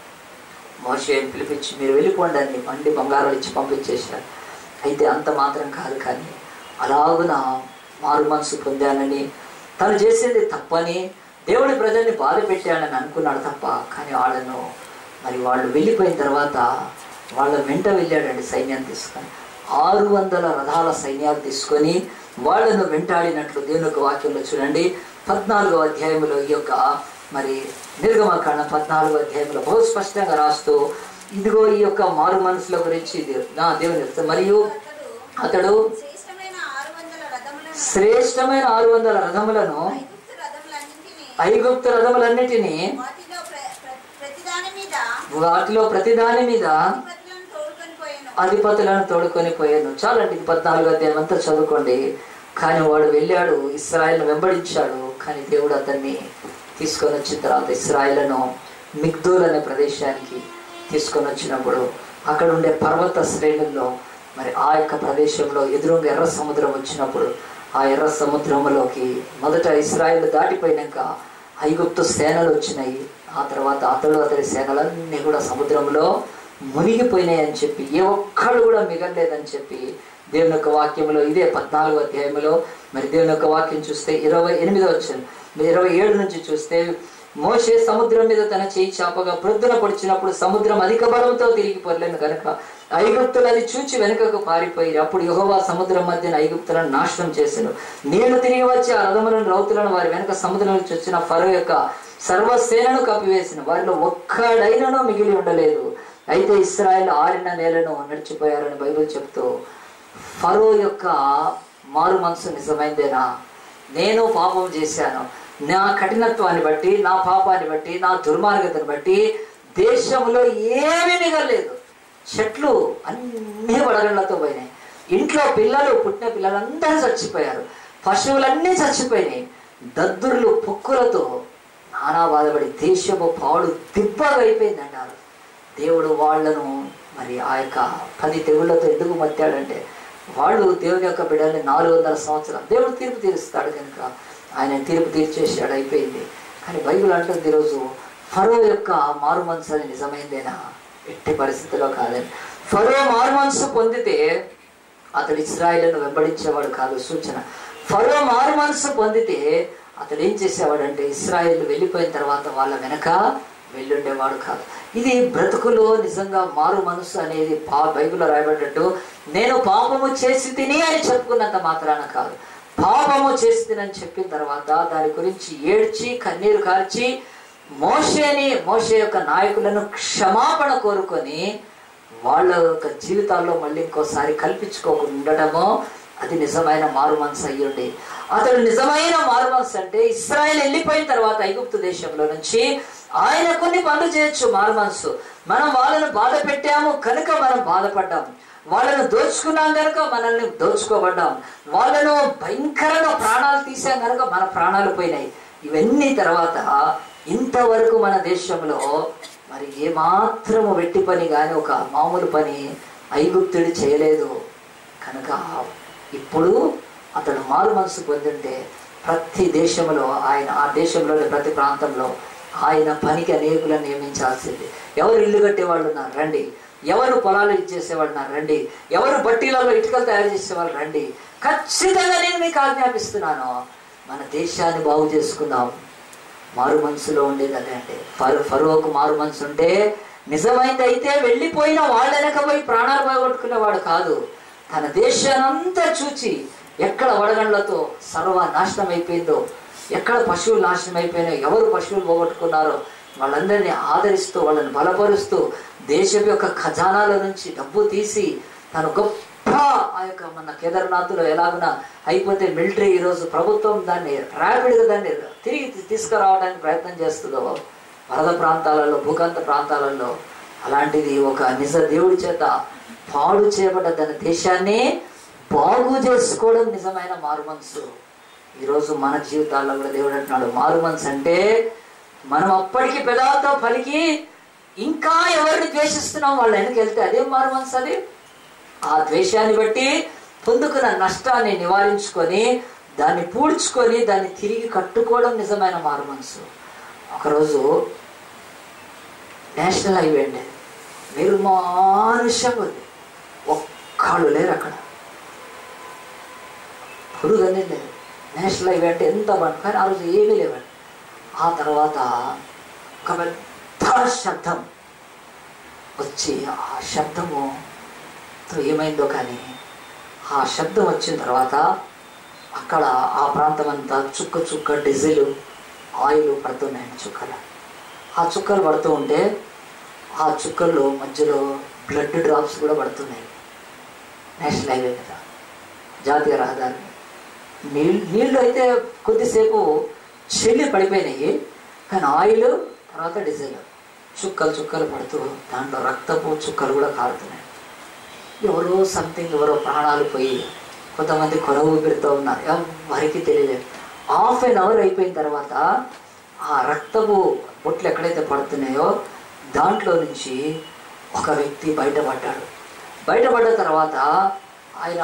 మోషేని పిలిపించి మీరు వెళ్ళిపోండి అని మండి బంగారం ఇచ్చి పంపించేశారు అయితే అంత మాత్రం కాదు కానీ అలాగున మారు మనసు పొందానని తను చేసింది తప్పని దేవుడి ప్రజల్ని బాధ పెట్టాడని అనుకున్నాడు తప్ప కానీ వాళ్ళను మరి వాళ్ళు వెళ్ళిపోయిన తర్వాత వాళ్ళ వెంట వెళ్ళాడండి సైన్యం తీసుకొని ఆరు వందల రథాల సైన్యాలు తీసుకొని వాళ్ళను వెంటాడినట్లు దేవుని యొక్క వాక్యంలో చూడండి పద్నాలుగో అధ్యాయంలో ఈ యొక్క మరి నిర్గమకాండ పద్నాలుగో అధ్యాయంలో బహు స్పష్టంగా రాస్తూ ఇదిగో ఈ యొక్క మారు మనసుల గురించి ఇది నా దేవుని చెప్తాను మరియు అతడు శ్రేష్టమైన ఆరు వందల రథములను శ్రేష్టమైన ఆరు వందల రథములను ఐగుప్తు రథములన్నింటినీ ఐగుప్తు రథములన్నిటినీ వాటిలో ప్ర- ప్ర- ప్రతిదాని మీద వాటిలో ప్రతిదాని మీద అధిపతులను తోడుకొని పోయాను అధిపతులను తోడుకొని పోయాను చాలండి ఇది పద్నాలుగు అధ్యాయం అంతా చదువుకోండి కానీ వాడు వెళ్ళాడు ఇస్రాయల్ను వెంబడించాడు కానీ దేవుడు అతన్ని తీసుకొని వచ్చిన తర్వాత ఇస్రాయలను మిగ్దూల్ అనే ప్రదేశానికి తీసుకొని వచ్చినప్పుడు అక్కడ ఉండే పర్వత శ్రేణుల్లో మరి ఆ యొక్క ప్రదేశంలో ఎదురుగా ఎర్ర సముద్రం వచ్చినప్పుడు ఆ ఎర్ర సముద్రంలోకి మొదట ఇస్రాయల్ దాటిపోయినాక ఐగుప్తు సేనలు వచ్చినాయి ఆ తర్వాత అతడు అతడి సేనలన్నీ కూడా సముద్రంలో మునిగిపోయినాయి అని చెప్పి ఏ ఒక్కడు కూడా మిగలలేదని చెప్పి దేవుని యొక్క వాక్యంలో ఇదే పద్నాలుగో అధ్యాయంలో మరి దేవుని యొక్క వాక్యం చూస్తే ఇరవై ఎనిమిదో వచ్చింది ఇరవై ఏడు నుంచి చూస్తే మోషే సముద్రం మీద తన చేయి చాపగా ప్రొద్దున పొడిచినప్పుడు సముద్రం అధిక బలంతో తిరిగి పొరలేను కనుక ఐగుప్తులు అది చూచి వెనుకకు పారిపోయి అప్పుడు యెహోవా సముద్రం మధ్యన ఐగుప్తులను నాశనం చేశాను నీళ్లు తిరిగి వచ్చి ఆ రథములను రౌతులను వారి వెనక సముద్రం నుంచి వచ్చిన ఫరో యొక్క సర్వసేనను కప్పివేసిన వారిలో ఒక్కడైనను మిగిలి ఉండలేదు అయితే ఇస్రాయల్ ఆరిన నేలను నడిచిపోయారని బైబిల్ చెప్తూ ఫరో యొక్క మారు మనసు నిజమైందేనా నేను పాపం చేశాను నా కఠినత్వాన్ని బట్టి నా పాపాన్ని బట్టి నా దుర్మార్గతను బట్టి దేశంలో ఏమీ మిగలలేదు చెట్లు అన్నీ వడగళ్లతో పోయినాయి ఇంట్లో పిల్లలు పుట్టిన పిల్లలందరూ చచ్చిపోయారు పశువులన్నీ చచ్చిపోయినాయి దద్దుర్లు పొక్కులతో నానా బాధపడి దేశము పాడు దిబ్బగా అయిపోయింది అంటారు దేవుడు వాళ్ళను మరి ఆ యొక్క పది తెగుళ్లతో ఎందుకు మత్తాడంటే వాళ్ళు దేవుని యొక్క బిడ్డల్ని నాలుగు వందల సంవత్సరాలు దేవుడు తీర్పు తీరుస్తాడు కనుక ఆయన తీర్పు తీర్చేసాడు అయిపోయింది కానీ బైబిల్ అంటుంది ఈరోజు ఫరో యొక్క మారు మనసు అది నిజమైందేనా ఎట్టి పరిస్థితిలో కాదని ఫరో మారు మనసు పొందితే అతడు ఇస్రాయిలను వెంబడించేవాడు కాదు సూచన ఫరో మారు మనసు పొందితే అతడు ఏం చేసేవాడంటే ఇస్రాయిల్ వెళ్ళిపోయిన తర్వాత వాళ్ళ వెనక వెళ్ళుండేవాడు కాదు ఇది బ్రతుకులో నిజంగా మారు మనసు అనేది పా బైబిల్లో రాయబడ్డట్టు నేను పాపము చేసి తిని అని చెప్పుకున్నంత మాత్రాన కాదు పాపము చేసి తినని చెప్పిన తర్వాత దాని గురించి ఏడ్చి కన్నీరు కార్చి మోషేని మోషే యొక్క నాయకులను క్షమాపణ కోరుకొని వాళ్ళ యొక్క జీవితాల్లో మళ్ళీ ఇంకోసారి కల్పించుకోకుండా ఉండటము అది నిజమైన మారు మనసు అయ్యుండి అతడు నిజమైన మారు మనసు అంటే ఇస్రాయల్ వెళ్ళిపోయిన తర్వాత ఐగుప్తు దేశంలో నుంచి ఆయన కొన్ని పనులు చేయొచ్చు మారు మనసు మనం వాళ్ళను బాధ పెట్టాము కనుక మనం బాధపడ్డాం వాళ్ళను దోచుకున్నాం కనుక మనల్ని దోచుకోబడ్డాం వాళ్ళను భయంకరంగా ప్రాణాలు తీసాం కనుక మన ప్రాణాలు పోయినాయి ఇవన్నీ తర్వాత ఇంతవరకు మన దేశంలో మరి ఏమాత్రము వెట్టి పని కానీ ఒక మామూలు పని ఐగుప్తుడు చేయలేదు కనుక ఇప్పుడు అతడు మారు మనసు పొందింటే ప్రతి దేశంలో ఆయన ఆ దేశంలోని ప్రతి ప్రాంతంలో ఆయన పనికి అనేకులను నియమించాల్సింది ఎవరు ఇల్లు కట్టేవాళ్ళు ఉన్నారు రండి ఎవరు పొలాలు ఇచ్చేసేవాళ్ళు ఉన్నారు రండి ఎవరు బట్టీలలో ఇటుకలు తయారు చేసేవాళ్ళు రండి ఖచ్చితంగా నేను మీకు ఆజ్ఞాపిస్తున్నాను మన దేశాన్ని బాగు చేసుకుందాం మారు మనసులో ఉండేది అదే అంటే ఫరో ఫరోకు మారు మనసు ఉంటే నిజమైంది అయితే వెళ్ళిపోయిన వాళ్ళ వెనక పోయి ప్రాణాలు పోగొట్టుకునేవాడు కాదు తన దేశానంతా చూచి ఎక్కడ వడగండ్లతో సర్వ నాశనం అయిపోయిందో ఎక్కడ పశువులు నాశనం అయిపోయినాయో ఎవరు పశువులు పోగొట్టుకున్నారో వాళ్ళందరినీ ఆదరిస్తూ వాళ్ళని బలపరుస్తూ దేశం యొక్క ఖజానాల నుంచి డబ్బు తీసి తను గొప్ప ఆ యొక్క మన కేదార్నాథ్లో ఎలాగున అయిపోతే మిలిటరీ ఈరోజు ప్రభుత్వం దాన్ని ర్యాపిడ్గా దాన్ని తిరిగి తీ- తీసుకురావడానికి ప్రయత్నం చేస్తుందో వరద ప్రాంతాలలో భూకంప ప్రాంతాలలో అలాంటిది ఒక నిజ దేవుడి చేత పాడు చేయబడ్డ తన దేశాన్ని బాగు చేసుకోవడం నిజమైన మారు మనసు ఈరోజు మన జీవితాల్లో కూడా దేవుడు అంటున్నాడు మారు మనసు అంటే మనం అప్పటికి పెదాలతో పలికి ఇంకా ఎవరిని ద్వేషిస్తున్నాం వాళ్ళ వెనక్కి వెళ్తే అదేం మారు మనసు అది ఆ ద్వేషాన్ని బట్టి పొందుకున్న నష్టాన్ని నివారించుకొని దాన్ని పూడ్చుకొని దాన్ని తిరిగి కట్టుకోవడం నిజమైన మారు మనసు ఒకరోజు నేషనల్ హైవే అండి మీరు మానుషంగా ఉంది ఒక్కళ్ళు లేరు అక్కడ పురుగు అనేది లేదు నేషనల్ హైవే అంటే ఎంత బండి కానీ ఆ రోజు ఏమీ లేవండి ఆ తర్వాత ఒక పెద్ద శబ్దం వచ్చి ఆ శబ్దము తో ఏమైందో కానీ ఆ శబ్దం వచ్చిన తర్వాత అక్కడ ఆ ప్రాంతం అంతా చుక్క చుక్క డీజిల్ ఆయిల్ పడుతున్నాయండి చుక్కలు ఆ చుక్కలు పడుతూ ఉంటే ఆ చుక్కల్లో మధ్యలో బ్లడ్ డ్రాప్స్ కూడా పడుతున్నాయి నేషనల్ హైవే మీద జాతీయ రహదారి నీళ్ళు నీళ్ళు అయితే కొద్దిసేపు చెల్లి పడిపోయినాయి కానీ ఆయిల్ తర్వాత డీజిల్ చుక్కలు చుక్కలు పడుతూ దాంట్లో రక్తపు చుక్కలు కూడా కారుతున్నాయి ఎవరో సంథింగ్ ఎవరో ప్రాణాలు పోయి కొంతమంది కొరవ ఊపిరితో ఉన్నారు ఎవరికి తెలియలేదు హాఫ్ అన్ అవర్ అయిపోయిన తర్వాత ఆ రక్తపు బొట్లు ఎక్కడైతే పడుతున్నాయో దాంట్లో నుంచి ఒక వ్యక్తి బయటపడ్డాడు బయటపడ్డ తర్వాత ఆయన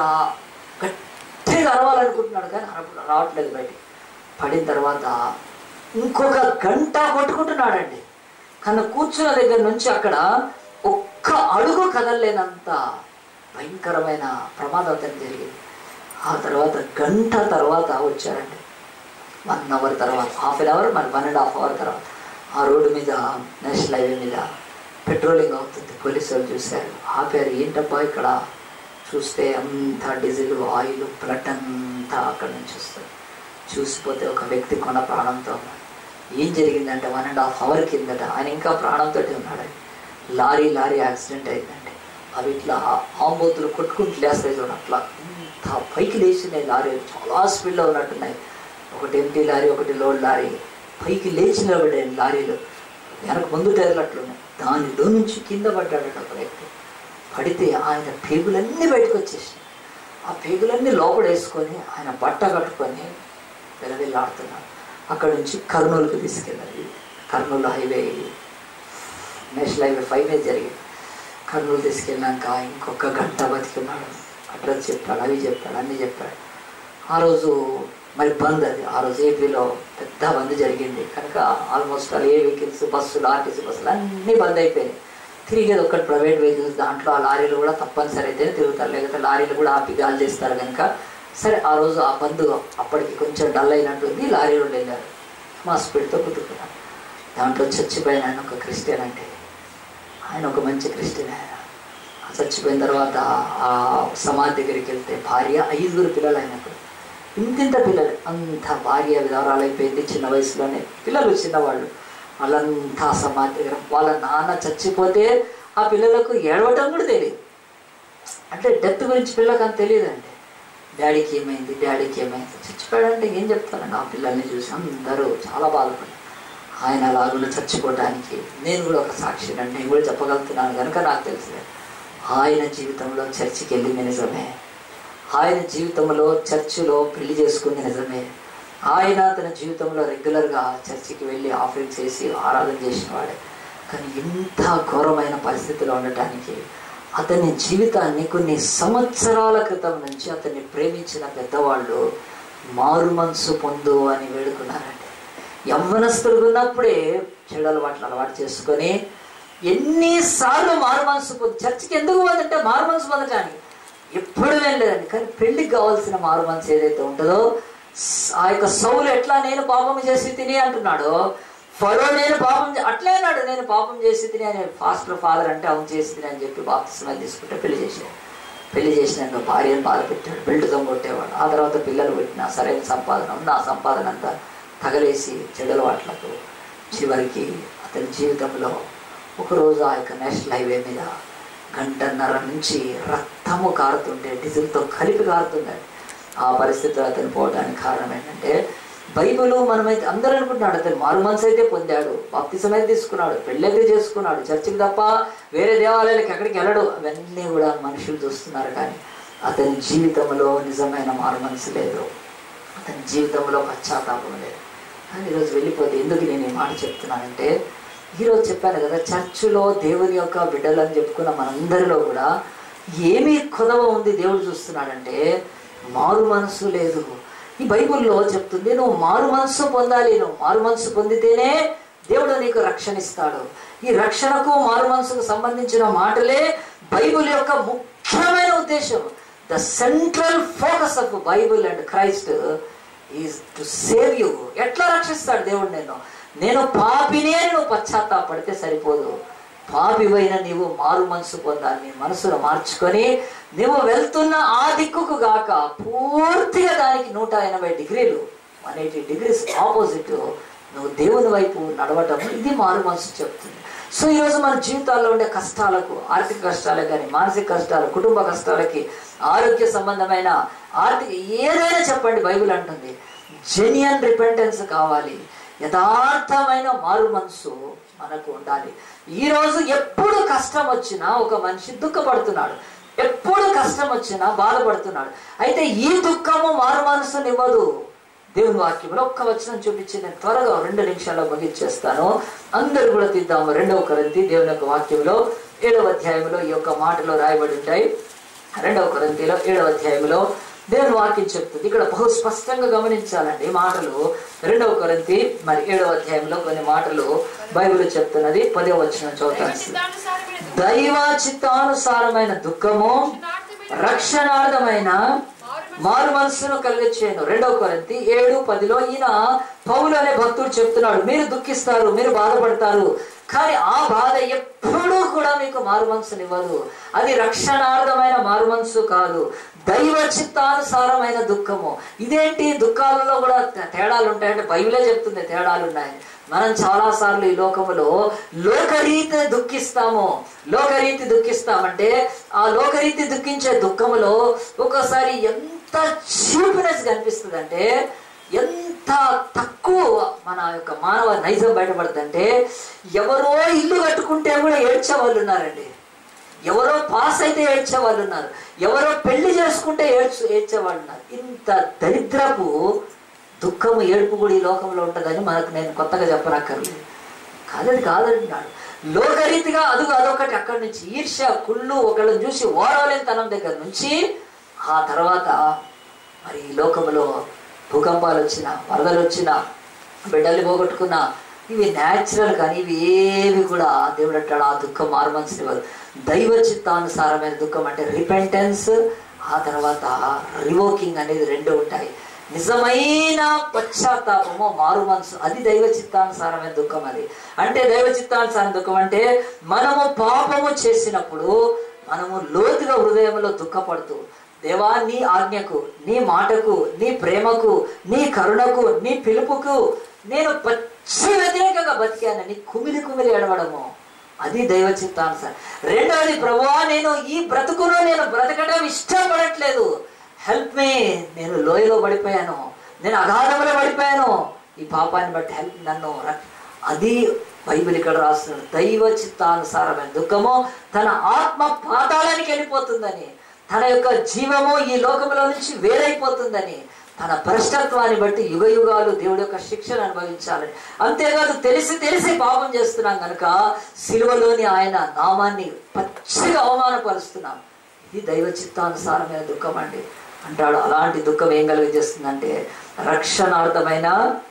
గట్టిగా అరవాలనుకుంటున్నాడు కానీ అరవ రావట్లేదు బయటికి పడిన తర్వాత ఇంకొక గంట కొట్టుకుంటున్నాడండి కానీ కూర్చున్న దగ్గర నుంచి అక్కడ ఒక్క అడుగు కదలలేనంత భయంకరమైన ప్రమాదం అతనికి జరిగింది ఆ తర్వాత గంట తర్వాత వచ్చారండి వన్ అవర్ తర్వాత హాఫ్ అన్ అవర్ మరి వన్ అండ్ హాఫ్ అవర్ తర్వాత ఆ రోడ్డు మీద నేషనల్ హైవే మీద పెట్రోలింగ్ అవుతుంది పోలీసు వాళ్ళు చూశారు ఆపారు ఏంటబ్బా ఇక్కడ చూస్తే అంతా డీజిల్ ఆయిల్ బ్లడ్ అంతా అక్కడ నుంచి వస్తుంది చూసిపోతే ఒక వ్యక్తి కొన ప్రాణంతో ఉన్నాడు ఏం జరిగిందంటే వన్ అండ్ హాఫ్ అవర్ కిందట ఆయన ఇంకా ప్రాణంతో ఉన్నాడండి లారీ లారీ యాక్సిడెంట్ అయిందండి అవి ఇట్లా ఆంబోతులు కొట్టుకుంటూ లేస్తాయి చూడండి అట్లా ఇంత పైకి లేచినాయి లారీలు చాలా స్పీడ్లో ఉన్నట్టున్నాయి ఒకటి ఎంటీ లారీ ఒకటి లోడ్ లారీ పైకి లేచి నిలబడాయి లారీలు వెనక ముందు టైర్లు అట్లున్నాయి దానిలో నుంచి కింద పడ్డాడట ఒక వ్యక్తి పడితే ఆయన పేగులన్నీ బయటకు వచ్చేసినాయి ఆ పేగులన్నీ లోపల వేసుకొని ఆయన బట్ట కట్టుకొని వెలవెల్లాడుతున్నాడు అక్కడ నుంచి కర్నూలుకు తీసుకెళ్ళారు కర్నూలు హైవే ఇది నేషనల్ హైవే ఫైవ్ ఏ జరిగింది కర్నూలు తీసుకెళ్ళాక ఇంకొక గంట బతికున్నాడు అడ్రస్ చెప్పాడు అవి చెప్పాడు అన్నీ చెప్పాడు ఆ రోజు మరి బంద్ అది ఆ రోజు ఏపీలో పెద్ద బంద్ జరిగింది కనుక ఆల్మోస్ట్ ఆల్ ఏ వెహికల్స్ బస్సులు ఆర్టీసీ బస్సులు అన్నీ బంద్ అయిపోయినాయి తిరిగేది ఒక్కటి ప్రైవేట్ వెహికల్స్ దాంట్లో ఆ లారీలు కూడా తప్పనిసరి అయితేనే తిరుగుతారు లేకపోతే లారీలు కూడా ఆపి గాలి చేస్తారు కనుక సరే ఆ రోజు ఆ బంద్ అప్పటికి కొంచెం డల్ అయినట్టుంది లారీలు వెళ్ళారు మా స్పీడ్తో కుదురుకున్నాను దాంట్లో చచ్చిపోయిన ఆయన ఒక క్రిస్టియన్ అంటే ఆయన ఒక మంచి క్రిస్టియన్ ఆయన ఆ చచ్చిపోయిన తర్వాత ఆ సమాధి దగ్గరికి వెళ్తే భార్య ఐదుగురు పిల్లలు ఆయనకు ఇంతింత పిల్లలు అంత భార్య విధవరాలు అయిపోయింది చిన్న వయసులోనే పిల్లలు చిన్నవాళ్ళు వాళ్ళంతా ఆ సమాధి దగ్గర వాళ్ళ నాన్న చచ్చిపోతే ఆ పిల్లలకు ఏడవటం కూడా తెలియదు అంటే డెత్ గురించి పిల్లలకు అంత తెలియదండి డాడీకి ఏమైంది డాడీకి ఏమైంది చచ్చిపోయాడంటే ఏం చెప్తారండి ఆ పిల్లల్ని చూసి అందరూ చాలా బాధపడ్డారు ఆయన అలాగుండా చచ్చిపోవడానికి నేను కూడా ఒక సాక్షి అండి నేను కూడా చెప్పగలుగుతున్నాను కనుక నాకు తెలుసు ఆయన జీవితంలో చర్చికి వెళ్ళింది నిజమే ఆయన జీవితంలో చర్చిలో పెళ్లి చేసుకుంది నిజమే ఆయన తన జీవితంలో రెగ్యులర్గా చర్చికి వెళ్ళి ఆఫరింగ్ చేసి ఆరాధన చేసిన వాడే కానీ ఇంత ఘోరమైన పరిస్థితిలో ఉండటానికి అతని జీవితాన్ని కొన్ని సంవత్సరాల క్రితం నుంచి అతన్ని ప్రేమించిన పెద్దవాళ్ళు మారు మనసు పొందు అని వేడుకున్నారండి యవ్వనస్తులుగా ఉన్నప్పుడే చెడు అలవాట్లు అలవాటు చేసుకొని ఎన్నిసార్లు మారు మనసు పొంది చర్చికి ఎందుకు పోదంటే మారు మనసు పొందటానికి ఎప్పుడు వెళ్ళలేదండి కానీ పెళ్లికి కావాల్సిన మారు మనసు ఏదైతే ఉంటుందో స్- ఆ యొక్క సౌలు ఎట్లా నేను పాపం చేసి తిని అంటున్నాడో ఫరో నేను పాపం చే- అట్లే అన్నాడు నేను పాపం చేసి తిని అని ఫాస్టర్ ఫాదర్ అంటే అవును చేసి తిని అని చెప్పి బాప్తిస్మని తీసుకుంటే పెళ్లి చేశాడు పెళ్లి చేసినాక భార్యను బాధ పెట్టాడు బెల్ట్తో కొట్టేవాడు ఆ తర్వాత పిల్లలు పెట్టిన సరైన సంపాదన ఉన్న ఆ సంపాదన అంతా తగలేసి చెడుల వాట్లకు చివరికి అతని జీవితంలో ఒకరోజు ఆ యొక్క నేషనల్ హైవే మీద గంటన్నర నుంచి రక్తము కారుతుంటే డీజిల్తో కలిపి కారుతుంది ఆ పరిస్థితిలో అతను పోవడానికి కారణం ఏంటంటే బైబిల్ మనమైతే అందరూ అనుకుంటున్నాడు అతను మారు మనసు అయితే పొందాడు బాప్తిసమైతే తీసుకున్నాడు పెళ్ళైతే చేసుకున్నాడు చర్చికి తప్ప వేరే దేవాలయాలకు ఎక్కడికి వెళ్ళడు అవన్నీ కూడా మనుషులు చూస్తున్నారు కానీ అతని జీవితంలో నిజమైన మారు మనసు లేదు అతని జీవితంలో పశ్చాత్తాపం లేదు కానీ ఈరోజు వెళ్ళిపోతే ఎందుకు నేను ఈ మాట చెప్తున్నానంటే ఈరోజు చెప్పాను కదా చర్చిలో దేవుని యొక్క బిడ్డలని చెప్పుకున్న మనందరిలో కూడా ఏమీ కొదవ ఉంది దేవుడు చూస్తున్నాడంటే మారు మనసు లేదు ఈ బైబిల్లో చెప్తుంది నువ్వు మారు మనసు పొందాలి నువ్వు మారు మనసు పొందితేనే దేవుడు నీకు రక్షణ ఇస్తాడు ఈ రక్షణకు మారు మనసుకు సంబంధించిన మాటలే బైబిల్ యొక్క ముఖ్యమైన ఉద్దేశం the central focus of Bible and Christ is to save you ఎట్లా రక్షిస్తాడు దేవుడు నేను నేను పాపినే అని నువ్వు పశ్చాత్తాపడితే సరిపోదు పాపివైన నీవు మారు మనసు పొందాలి నీ మనసును మార్చుకొని నువ్వు వెళ్తున్న ఆ దిక్కుకు గాక పూర్తిగా దానికి నూట ఎనభై డిగ్రీలు వన్ ఎయిటీ డిగ్రీస్ ఆపోజిట్ నువ్వు దేవుని వైపు నడవటం ఇది మారు మనసు చెప్తుంది సో ఈరోజు మన జీవితాల్లో ఉండే కష్టాలకు ఆర్థిక కష్టాలకు కానీ మానసిక కష్టాలు కుటుంబ కష్టాలకి ఆరోగ్య సంబంధమైన ఆర్థిక ఏదైనా చెప్పండి బైబిల్ అంటుంది జెన్యున్ రిపెంటెన్స్ కావాలి యథార్థమైన మారు మనసు మనకు ఉండాలి ఈ రోజు ఎప్పుడు కష్టం వచ్చినా ఒక మనిషి దుఃఖపడుతున్నాడు ఎప్పుడు కష్టం వచ్చినా బాధపడుతున్నాడు అయితే ఈ దుఃఖము మారు మనసునివ్వదు దేవుని వాక్యంలో ఒక్క వచనం చూపించి నేను త్వరగా రెండు నిమిషాల్లో ముగించేస్తాను అందరు కూడా తీద్దాము రెండవ కొరింతి దేవుని యొక్క వాక్యంలో ఏడవ అధ్యాయంలో ఈ యొక్క మాటలో రాయబడి ఉంటాయి రెండవ కొరింతిలో ఏడవ అధ్యాయంలో దేవుని వాక్యం చెప్తుంది ఇక్కడ బహు స్పష్టంగా గమనించాలండి ఈ మాటలు రెండవ కొరింతి మరి ఏడవ అధ్యాయంలో కొన్ని మాటలు బైబిల్ చెప్తున్నది పదవ వచ్చిన చదువుతాను చిత్తానుసారమైన దైవ చిత్తానుసారమైన దుఃఖము రక్షణార్థమైన మారు మనస్సును కలిగించేయను రెండవ కొరింతి ఏడు పదిలో ఈయన పౌలు అనే భక్తుడు చెప్తున్నాడు మీరు దుఃఖిస్తారు మీరు బాధపడతారు కానీ ఆ బాధ ఎప్పుడూ కూడా మీకు మారు మనసునివ్వదు అది రక్షణార్థమైన మారు మనసు కాదు దైవ చిత్తానుసారమైన దుఃఖము ఇదేంటి దుఃఖాలలో కూడా తే- తేడాలు ఉంటాయంటే బైబిలే చెప్తుంది తేడాలు ఉన్నాయి మనం చాలా సార్లు ఈ లోకములో లోకరీతి దుఃఖిస్తాము లోకరీతి దుఃఖిస్తామంటే ఆ లోకరీతి దుఃఖించే దుఃఖములో ఒక్కోసారి ఎంత చీప్నెస్ కనిపిస్తుంది అంటే ఎంత తక్కువ మన యొక్క మానవ నైజం బయటపడుతుందంటే ఎవరో ఇల్లు కట్టుకుంటే కూడా ఏడ్చే వాళ్ళు ఉన్నారండి ఎవరో పాస్ అయితే ఏడ్చే వాళ్ళు ఉన్నారు ఎవరో పెళ్లి చేసుకుంటే ఏడ్చు ఏడ్చే వాళ్ళు ఉన్నారు ఇంత దరిద్రపు దుఃఖము ఏడుపు కూడా ఈ లోకంలో ఉంటుందని మనకు నేను కొత్తగా చెప్పనక్కర్లేదు కాదది కాదంటున్నాడు లోకరీతిగా అదుగు అదొకటి అక్కడి నుంచి ఈర్ష్య కుళ్ళు ఒకళ్ళని చూసి ఓరవలేని తనం దగ్గర నుంచి ఆ తర్వాత మరి ఈ లోకంలో భూకంపాలు వచ్చిన వరదలు వచ్చిన బిడ్డల్ని పోగొట్టుకున్న ఇవి న్యాచురల్ కానీ ఇవి ఏవి కూడా దేవుడు అంటాడు ఆ దుఃఖం మారుమనసివ్వదు దైవ చిత్తానుసారమైన దుఃఖం అంటే రిపెంటెన్స్ ఆ తర్వాత రివోకింగ్ అనేది రెండు ఉంటాయి నిజమైన పశ్చాత్తాపము మారు మనసు అది దైవ చిత్తానుసారమైన దుఃఖం అది అంటే దైవ చిత్తానుసారం దుఃఖం అంటే మనము పాపము చేసినప్పుడు మనము లోతుగా హృదయంలో దుఃఖపడుతూ దేవా నీ ఆజ్ఞకు నీ మాటకు నీ ప్రేమకు నీ కరుణకు నీ పిలుపుకు నేను పచ్చి వ్యతిరేకంగా బతికానని కుమిలి కుమిలి ఎడవడము అది దైవ చిత్తానుసారం రెండవది ప్రభువా నేను ఈ బ్రతుకును నేను బ్రతకడం ఇష్టపడట్లేదు హెల్ప్ మీ నేను లోయలో పడిపోయాను నేను అగాధంలో పడిపోయాను ఈ పాపాన్ని బట్టి హెల్ప్ నన్ను రక్- అది బైబిల్ ఇక్కడ రాస్తున్నాడు దైవ చిత్తానుసారమైన దుఃఖము తన ఆత్మ పాతాళానికి వెళ్ళిపోతుందని తన యొక్క జీవము ఈ లోకంలో నుంచి వేరైపోతుందని తన భ్రష్టత్వాన్ని బట్టి యుగ యుగాలు దేవుడి యొక్క శిక్షను అనుభవించాలని అంతేకాదు తెలిసి తెలిసి పాపం చేస్తున్నాం కనుక సిలువలోని ఆయన నామాన్ని పచ్చిగా అవమానపరుస్తున్నాం ఇది దైవ చిత్తానుసారమైన దుఃఖం అండి అంటాడు అలాంటి దుఃఖం ఏం కలిగజేస్తుందంటే రక్షణార్థమైన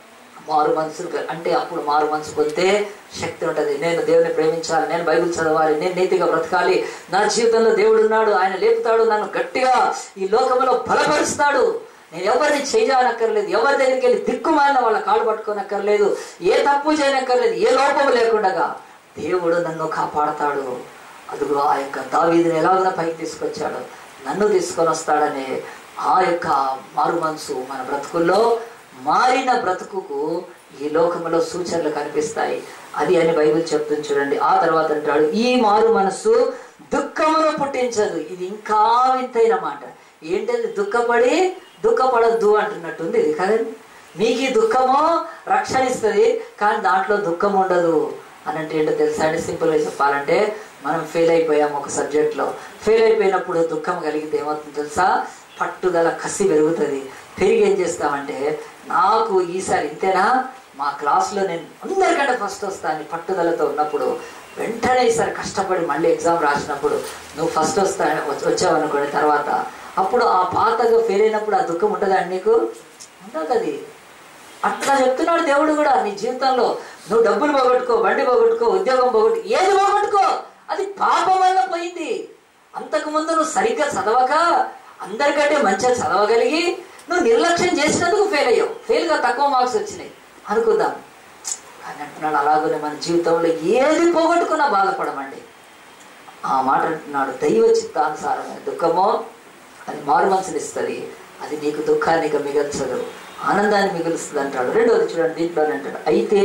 మారు మనసు అంటే అప్పుడు మారు మనసు పొందితే శక్తి ఉంటుంది నేను దేవుని ప్రేమించాలి నేను బైబిల్ చదవాలి నేను నీతిగా బ్రతకాలి నా జీవితంలో దేవుడు ఉన్నాడు ఆయన లేపుతాడు నన్ను గట్టిగా ఈ లోకంలో బలపరుస్తాడు నేను ఎవరిని చేయనక్కర్లేదు ఎవరి దగ్గరికి వెళ్ళి దిక్కుమాలిన వాళ్ళ కాళ్ళు పట్టుకోనక్కర్లేదు ఏ తప్పు చేయనక్కర్లేదు ఏ లోపం లేకుండా దేవుడు నన్ను కాపాడతాడు అదిగో ఆ యొక్క దావీదుని ఎలాగైనా పైకి తీసుకొచ్చాడు నన్ను తీసుకొని వస్తాడనే ఆ యొక్క మారు మనసు మన బ్రతుకుల్లో మారిన బ్రతుకుకు ఈ లోకంలో సూచనలు కనిపిస్తాయి అది అని బైబిల్ చెప్తుంది చూడండి ఆ తర్వాత అంటాడు ఈ మారు మనస్సు దుఃఖమును పుట్టించదు ఇది ఇంకా వింతైన మాట ఏంటది దుఃఖపడి దుఃఖపడద్దు అంటున్నట్టుంది ఇది కదండి మీకు ఈ దుఃఖము రక్షణ ఇస్తుంది కానీ దాంట్లో దుఃఖం ఉండదు అని అంటే ఏంటో తెలుసా అండి సింపుల్గా చెప్పాలంటే మనం ఫెయిల్ అయిపోయాం ఒక సబ్జెక్ట్లో ఫెయిల్ అయిపోయినప్పుడు దుఃఖం కలిగితే ఏమవుతుంది తెలుసా పట్టుదల కసి పెరుగుతుంది పెరిగి ఏం చేస్తామంటే నాకు ఈసారి ఇంతేనా మా క్లాస్లో నేను అందరికంటే ఫస్ట్ వస్తాను పట్టుదలతో ఉన్నప్పుడు వెంటనే ఈసారి కష్టపడి మళ్ళీ ఎగ్జామ్ రాసినప్పుడు నువ్వు ఫస్ట్ వస్తా వచ్చావు అనుకోండి తర్వాత అప్పుడు ఆ పాతగా ఫెయిల్ అయినప్పుడు ఆ దుఃఖం ఉంటుందా అండి నీకు ఉండదు అది అట్లా చెప్తున్నాడు దేవుడు కూడా నీ జీవితంలో నువ్వు డబ్బులు పోగొట్టుకో బండి పోగొట్టుకో ఉద్యోగం పోగొట్టు ఏది పోగొట్టుకో అది పాపం వల్ల పోయింది అంతకు ముందు నువ్వు సరిగ్గా చదవక అందరికంటే మంచిగా చదవగలిగి నువ్వు నిర్లక్ష్యం చేసినందుకు ఫెయిల్ అయ్యావు ఫెయిల్గా తక్కువ మార్క్స్ వచ్చినాయి అనుకుందాం కానీ అంటున్నాడు అలాగనే మన జీవితంలో ఏది పోగొట్టుకున్నా బాధపడమండి ఆ మాట అంటున్నాడు దైవ చిత్తానుసారమైన దుఃఖమో అది మారు మనసుని ఇస్తుంది అది నీకు దుఃఖాన్ని ఇక మిగల్చదు ఆనందాన్ని మిగులుస్తుంది అంటాడు రెండోది చూడండి దీంట్లోనే అంటాడు అయితే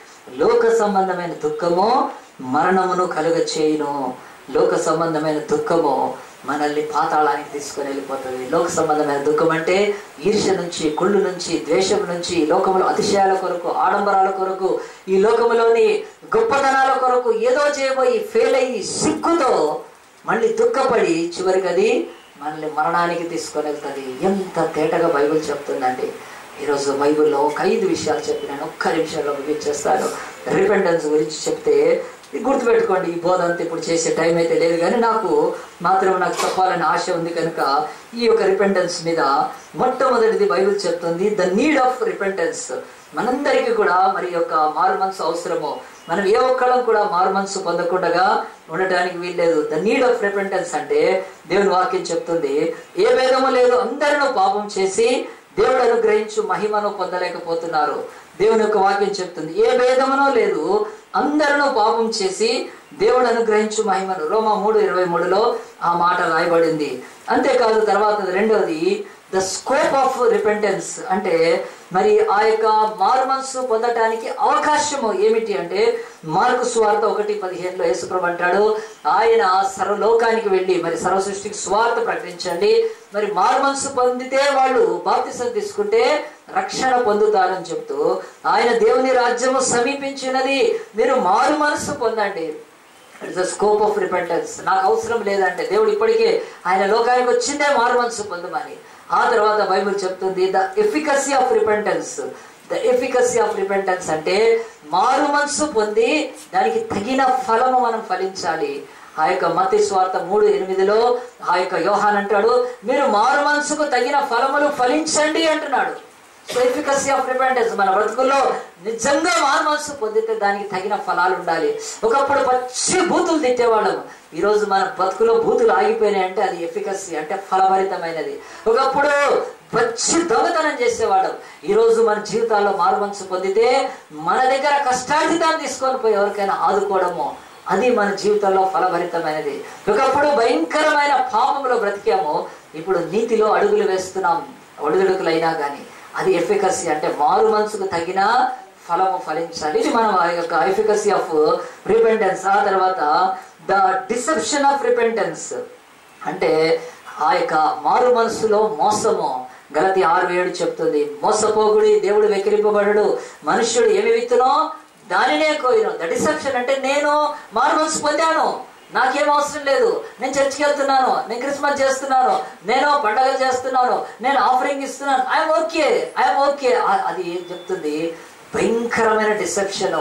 లోక సంబంధమైన దుఃఖము మరణమును కలుగ చేయును లోక సంబంధమైన దుఃఖము మనల్ని పాతాళానికి తీసుకొని వెళ్ళిపోతుంది లోక సంబంధమైన దుఃఖం అంటే ఈర్ష్య నుంచి కుళ్ళు నుంచి ద్వేషం నుంచి ఈ లోకంలో అతిశయాల కొరకు ఆడంబరాల కొరకు ఈ లోకములోని గొప్పతనాల కొరకు ఏదో చేయబోయి ఫెయిల్ అయ్యి సిగ్గుతో మళ్ళీ దుఃఖపడి చివరికి అది మనల్ని మరణానికి తీసుకొని వెళ్తుంది ఎంత తేటగా బైబిల్ చెప్తుందండి ఈరోజు బైబిల్లో ఒక ఐదు విషయాలు చెప్పినాను ఒక్క నిమిషంలో ముగించేస్తాను రిపెండెన్స్ గురించి చెప్తే ఇది గుర్తుపెట్టుకోండి ఈ బోధ అంతా ఇప్పుడు చేసే టైం అయితే లేదు కానీ నాకు మాత్రం నాకు చెప్పాలని ఆశ ఉంది కనుక ఈ యొక్క రిపెంటెన్స్ మీద మొట్టమొదటిది బైబిల్ చెప్తుంది ద నీడ్ ఆఫ్ రిపెంటెన్స్ మనందరికీ కూడా మరి యొక్క మారు మనసు అవసరము మనం ఏ ఒక్కళ్ళం కూడా మారు మనసు పొందకుండా ఉండటానికి వీల్లేదు ద నీడ్ ఆఫ్ రిపెంటెన్స్ అంటే దేవుని వాక్యం చెప్తుంది ఏ భేదము లేదు అందరినూ పాపం చేసి దేవుడు అనుగ్రహించు మహిమను పొందలేకపోతున్నారు దేవుని యొక్క వాక్యం చెప్తుంది ఏ భేదమునో లేదు అందరినూ పాపం చేసి దేవుడు అనుగ్రహించు మహిమను రోమా మూడు ఇరవై మూడులో ఆ మాట రాయబడింది అంతేకాదు తర్వాత రెండవది ద స్కోప్ ఆఫ్ రిపెంటెన్స్ అంటే మరి ఆ యొక్క మారు మనసు పొందటానికి అవకాశము ఏమిటి అంటే మార్కు స్వార్థ ఒకటి పదిహేనులో యేసుప్రభు అంటాడు ఆయన సర్వలోకానికి వెళ్ళి మరి సర్వ సృష్టికి స్వార్థ ప్రకటించండి మరి మారు మనసు పొందితే వాళ్ళు బాప్తిసం తీసుకుంటే రక్షణ పొందుతారని చెప్తూ ఆయన దేవుని రాజ్యము సమీపించినది మీరు మారు మనసు పొందండి it's the scope of repentance నాకు అవసరం లేదంటే దేవుడు ఇప్పటికే ఆయన లోకానికి వచ్చిందే మారు మనసు పొందమని ఆ తర్వాత బైబిల్ చెప్తుంది the efficacy of repentance the efficacy of repentance అంటే మారు మనసు పొంది దానికి తగిన ఫలము మనం ఫలించాలి ఆ యొక్క మతి స్వార్థ మూడు ఎనిమిదిలో ఆ యొక్క యోహాన్ అంటాడు మీరు మారు మనసుకు తగిన ఫలములు ఫలించండి అంటున్నాడు ఎఫికసీ ఆఫ్ రిపెంటెన్స్ మన బ్రతుకుల్లో నిజంగా మారు మనసు పొందితే దానికి తగిన ఫలాలు ఉండాలి ఒకప్పుడు పచ్చి బూతులు తిట్టేవాళ్ళం ఈరోజు మన బతుకులో బూతులు ఆగిపోయినాయి అంటే అది ఎఫికసీ అంటే ఫలభరితమైనది ఒకప్పుడు పచ్చి దొంగతనం చేసేవాళ్ళం ఈరోజు మన జీవితాల్లో మారు మనసు పొందితే మన దగ్గర కష్టార్జితాన్ని తీసుకొని పోయి ఎవరికైనా ఆదుకోవడము అది మన జీవితంలో ఫలభరితమైనది ఒకప్పుడు భయంకరమైన పాపంలో బ్రతికాము ఇప్పుడు నీతిలో అడుగులు వేస్తున్నాం ఒడిదుడుకులైనా కానీ అది ఎఫికసీ అంటే మారు మనసుకు తగిన ఫలము ఫలించాలి ఇది మనం ఆ యొక్క ఎఫికసీ ఆఫ్ రిపెంటెన్స్ ఆ తర్వాత ద డిసెప్షన్ ఆఫ్ రిపెంటెన్స్ అంటే ఆ యొక్క మారు మనసులో మోసము గలతి ఆరు ఏడు చెప్తుంది మోసపోగుడి దేవుడు వెకిరింపబడడు మనుష్యుడు ఏమి విత్తునో దానినే కోయిను ద డిసెప్షన్ అంటే నేను మారు మనసు పొందాను నాకేం అవసరం లేదు నేను చర్చికి వెళ్తున్నాను నేను క్రిస్మస్ చేస్తున్నాను నేను పండగలు చేస్తున్నాను నేను ఆఫరింగ్ ఇస్తున్నాను ఐఎమ్ ఓకే ఐఎమ్ ఓకే అది ఏం చెప్తుంది భయంకరమైన డిసెప్షన్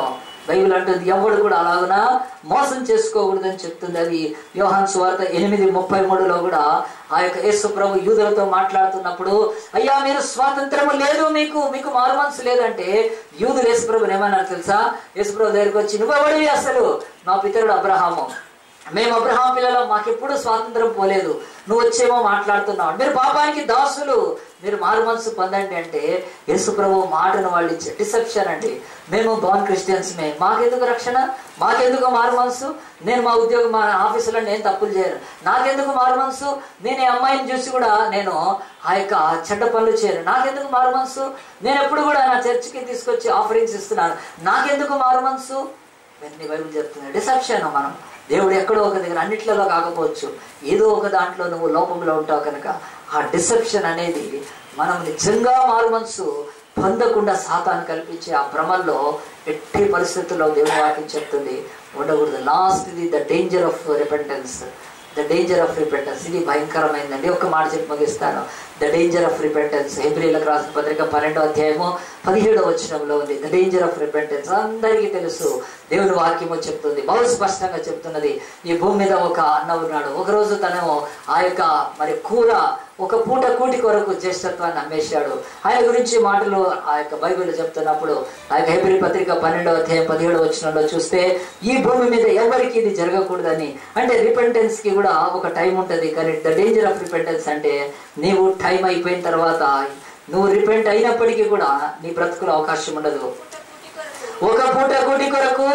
బైబిల్ అంటుంది ఎవడు కూడా అలాగునా మోసం చేసుకోకూడదని చెప్తుంది అది యోహాన్ సువార్త ఎనిమిది ముప్పై మూడులో కూడా ఆ యొక్క యేసు ప్రభు యూదులతో మాట్లాడుతున్నప్పుడు అయ్యా మీరు స్వాతంత్రము లేదు మీకు మీకు మారు మనసు లేదంటే యూదులు యేసు ప్రభుని ఏమన్నారు తెలుసా యేసు ప్రభు దగ్గరికి వచ్చి నువ్వెవడివి అసలు మా పితరుడు అబ్రహాము మేము అబ్రహాం పిల్లలు మాకెప్పుడు స్వాతంత్రం పోలేదు నువ్వు వచ్చేమో మాట్లాడుతున్నావు మీరు పాపానికి దాసులు మీరు మారు మనసు పొందండి అంటే యేసు ప్రభు మాటను వాళ్ళు ఇచ్చే డిసెప్షన్ అండి మేము బాన్ క్రిస్టియన్స్ మే మాకెందుకు రక్షణ మాకెందుకు మారు మనసు నేను మా ఉద్యోగం మా ఆఫీసులో నేను తప్పులు చేయను నాకెందుకు మారు మనసు నేను ఈ అమ్మాయిని చూసి కూడా నేను ఆ యొక్క చెడ్డ పనులు చేయను నాకెందుకు మారు మనసు నేను ఎప్పుడు కూడా నా చర్చికి తీసుకొచ్చి ఆఫరింగ్స్ ఇస్తున్నాను నాకెందుకు మారు మనసు ఇవన్నీ బైబిల్ చెప్తుంది డిసెప్షన్ మనం దేవుడు ఎక్కడో ఒక దగ్గర అన్నిట్లలో కాకపోవచ్చు ఏదో ఒక దాంట్లో నువ్వు లోపంలో ఉంటావు కనుక ఆ డిసెప్షన్ అనేది మనం నిజంగా మారు మనసు పొందకుండా సాతాను కల్పించే ఆ భ్రమల్లో ఎట్టి పరిస్థితుల్లో దేవుని వాక్యం చెప్తుంది ఉండకూడదు లాస్ట్ ఇది the danger of repentance the danger of repentance ఇది భయంకరమైందండి ఒక మాట చెప్పి ముగిస్తాను ద డేంజర్ ఆఫ్ రిపెంటెన్స్ ఏప్రిల్కి రాసిన పత్రిక పన్నెండో అధ్యాయము పదిహేడో వచనంలో ఉంది ద డేంజర్ ఆఫ్ రిపెంటెన్స్ అందరికీ తెలుసు దేవుని వాక్యము చెప్తుంది బహు స్పష్టంగా చెప్తున్నది ఈ భూమి మీద ఒక అన్న ఉన్నాడు ఒకరోజు తను ఆ యొక్క మరి కూర ఒక పూట కూటి కొరకు జ్యేష్ఠత్వాన్ని అమ్మేశాడు ఆయన గురించి మాటలు ఆ యొక్క బైబిల్ చెప్తున్నప్పుడు ఆ యొక్క హెబ్రి పత్రిక పన్నెండవ అధ్యాయం పదిహేడవ వచనంలో చూస్తే ఈ భూమి మీద ఎవరికి ఇది జరగకూడదని అంటే రిపెంటెన్స్ కి కూడా ఒక టైం ఉంటుంది కానీ ద డేంజర్ ఆఫ్ రిపెంటెన్స్ అంటే నీవు టైం అయిపోయిన తర్వాత నువ్వు రిపెంట్ అయినప్పటికీ కూడా నీ బ్రతుకులో అవకాశం ఉండదు పుట్ట పుట్టి కొరకు ఒక పూట కూటి కొరకు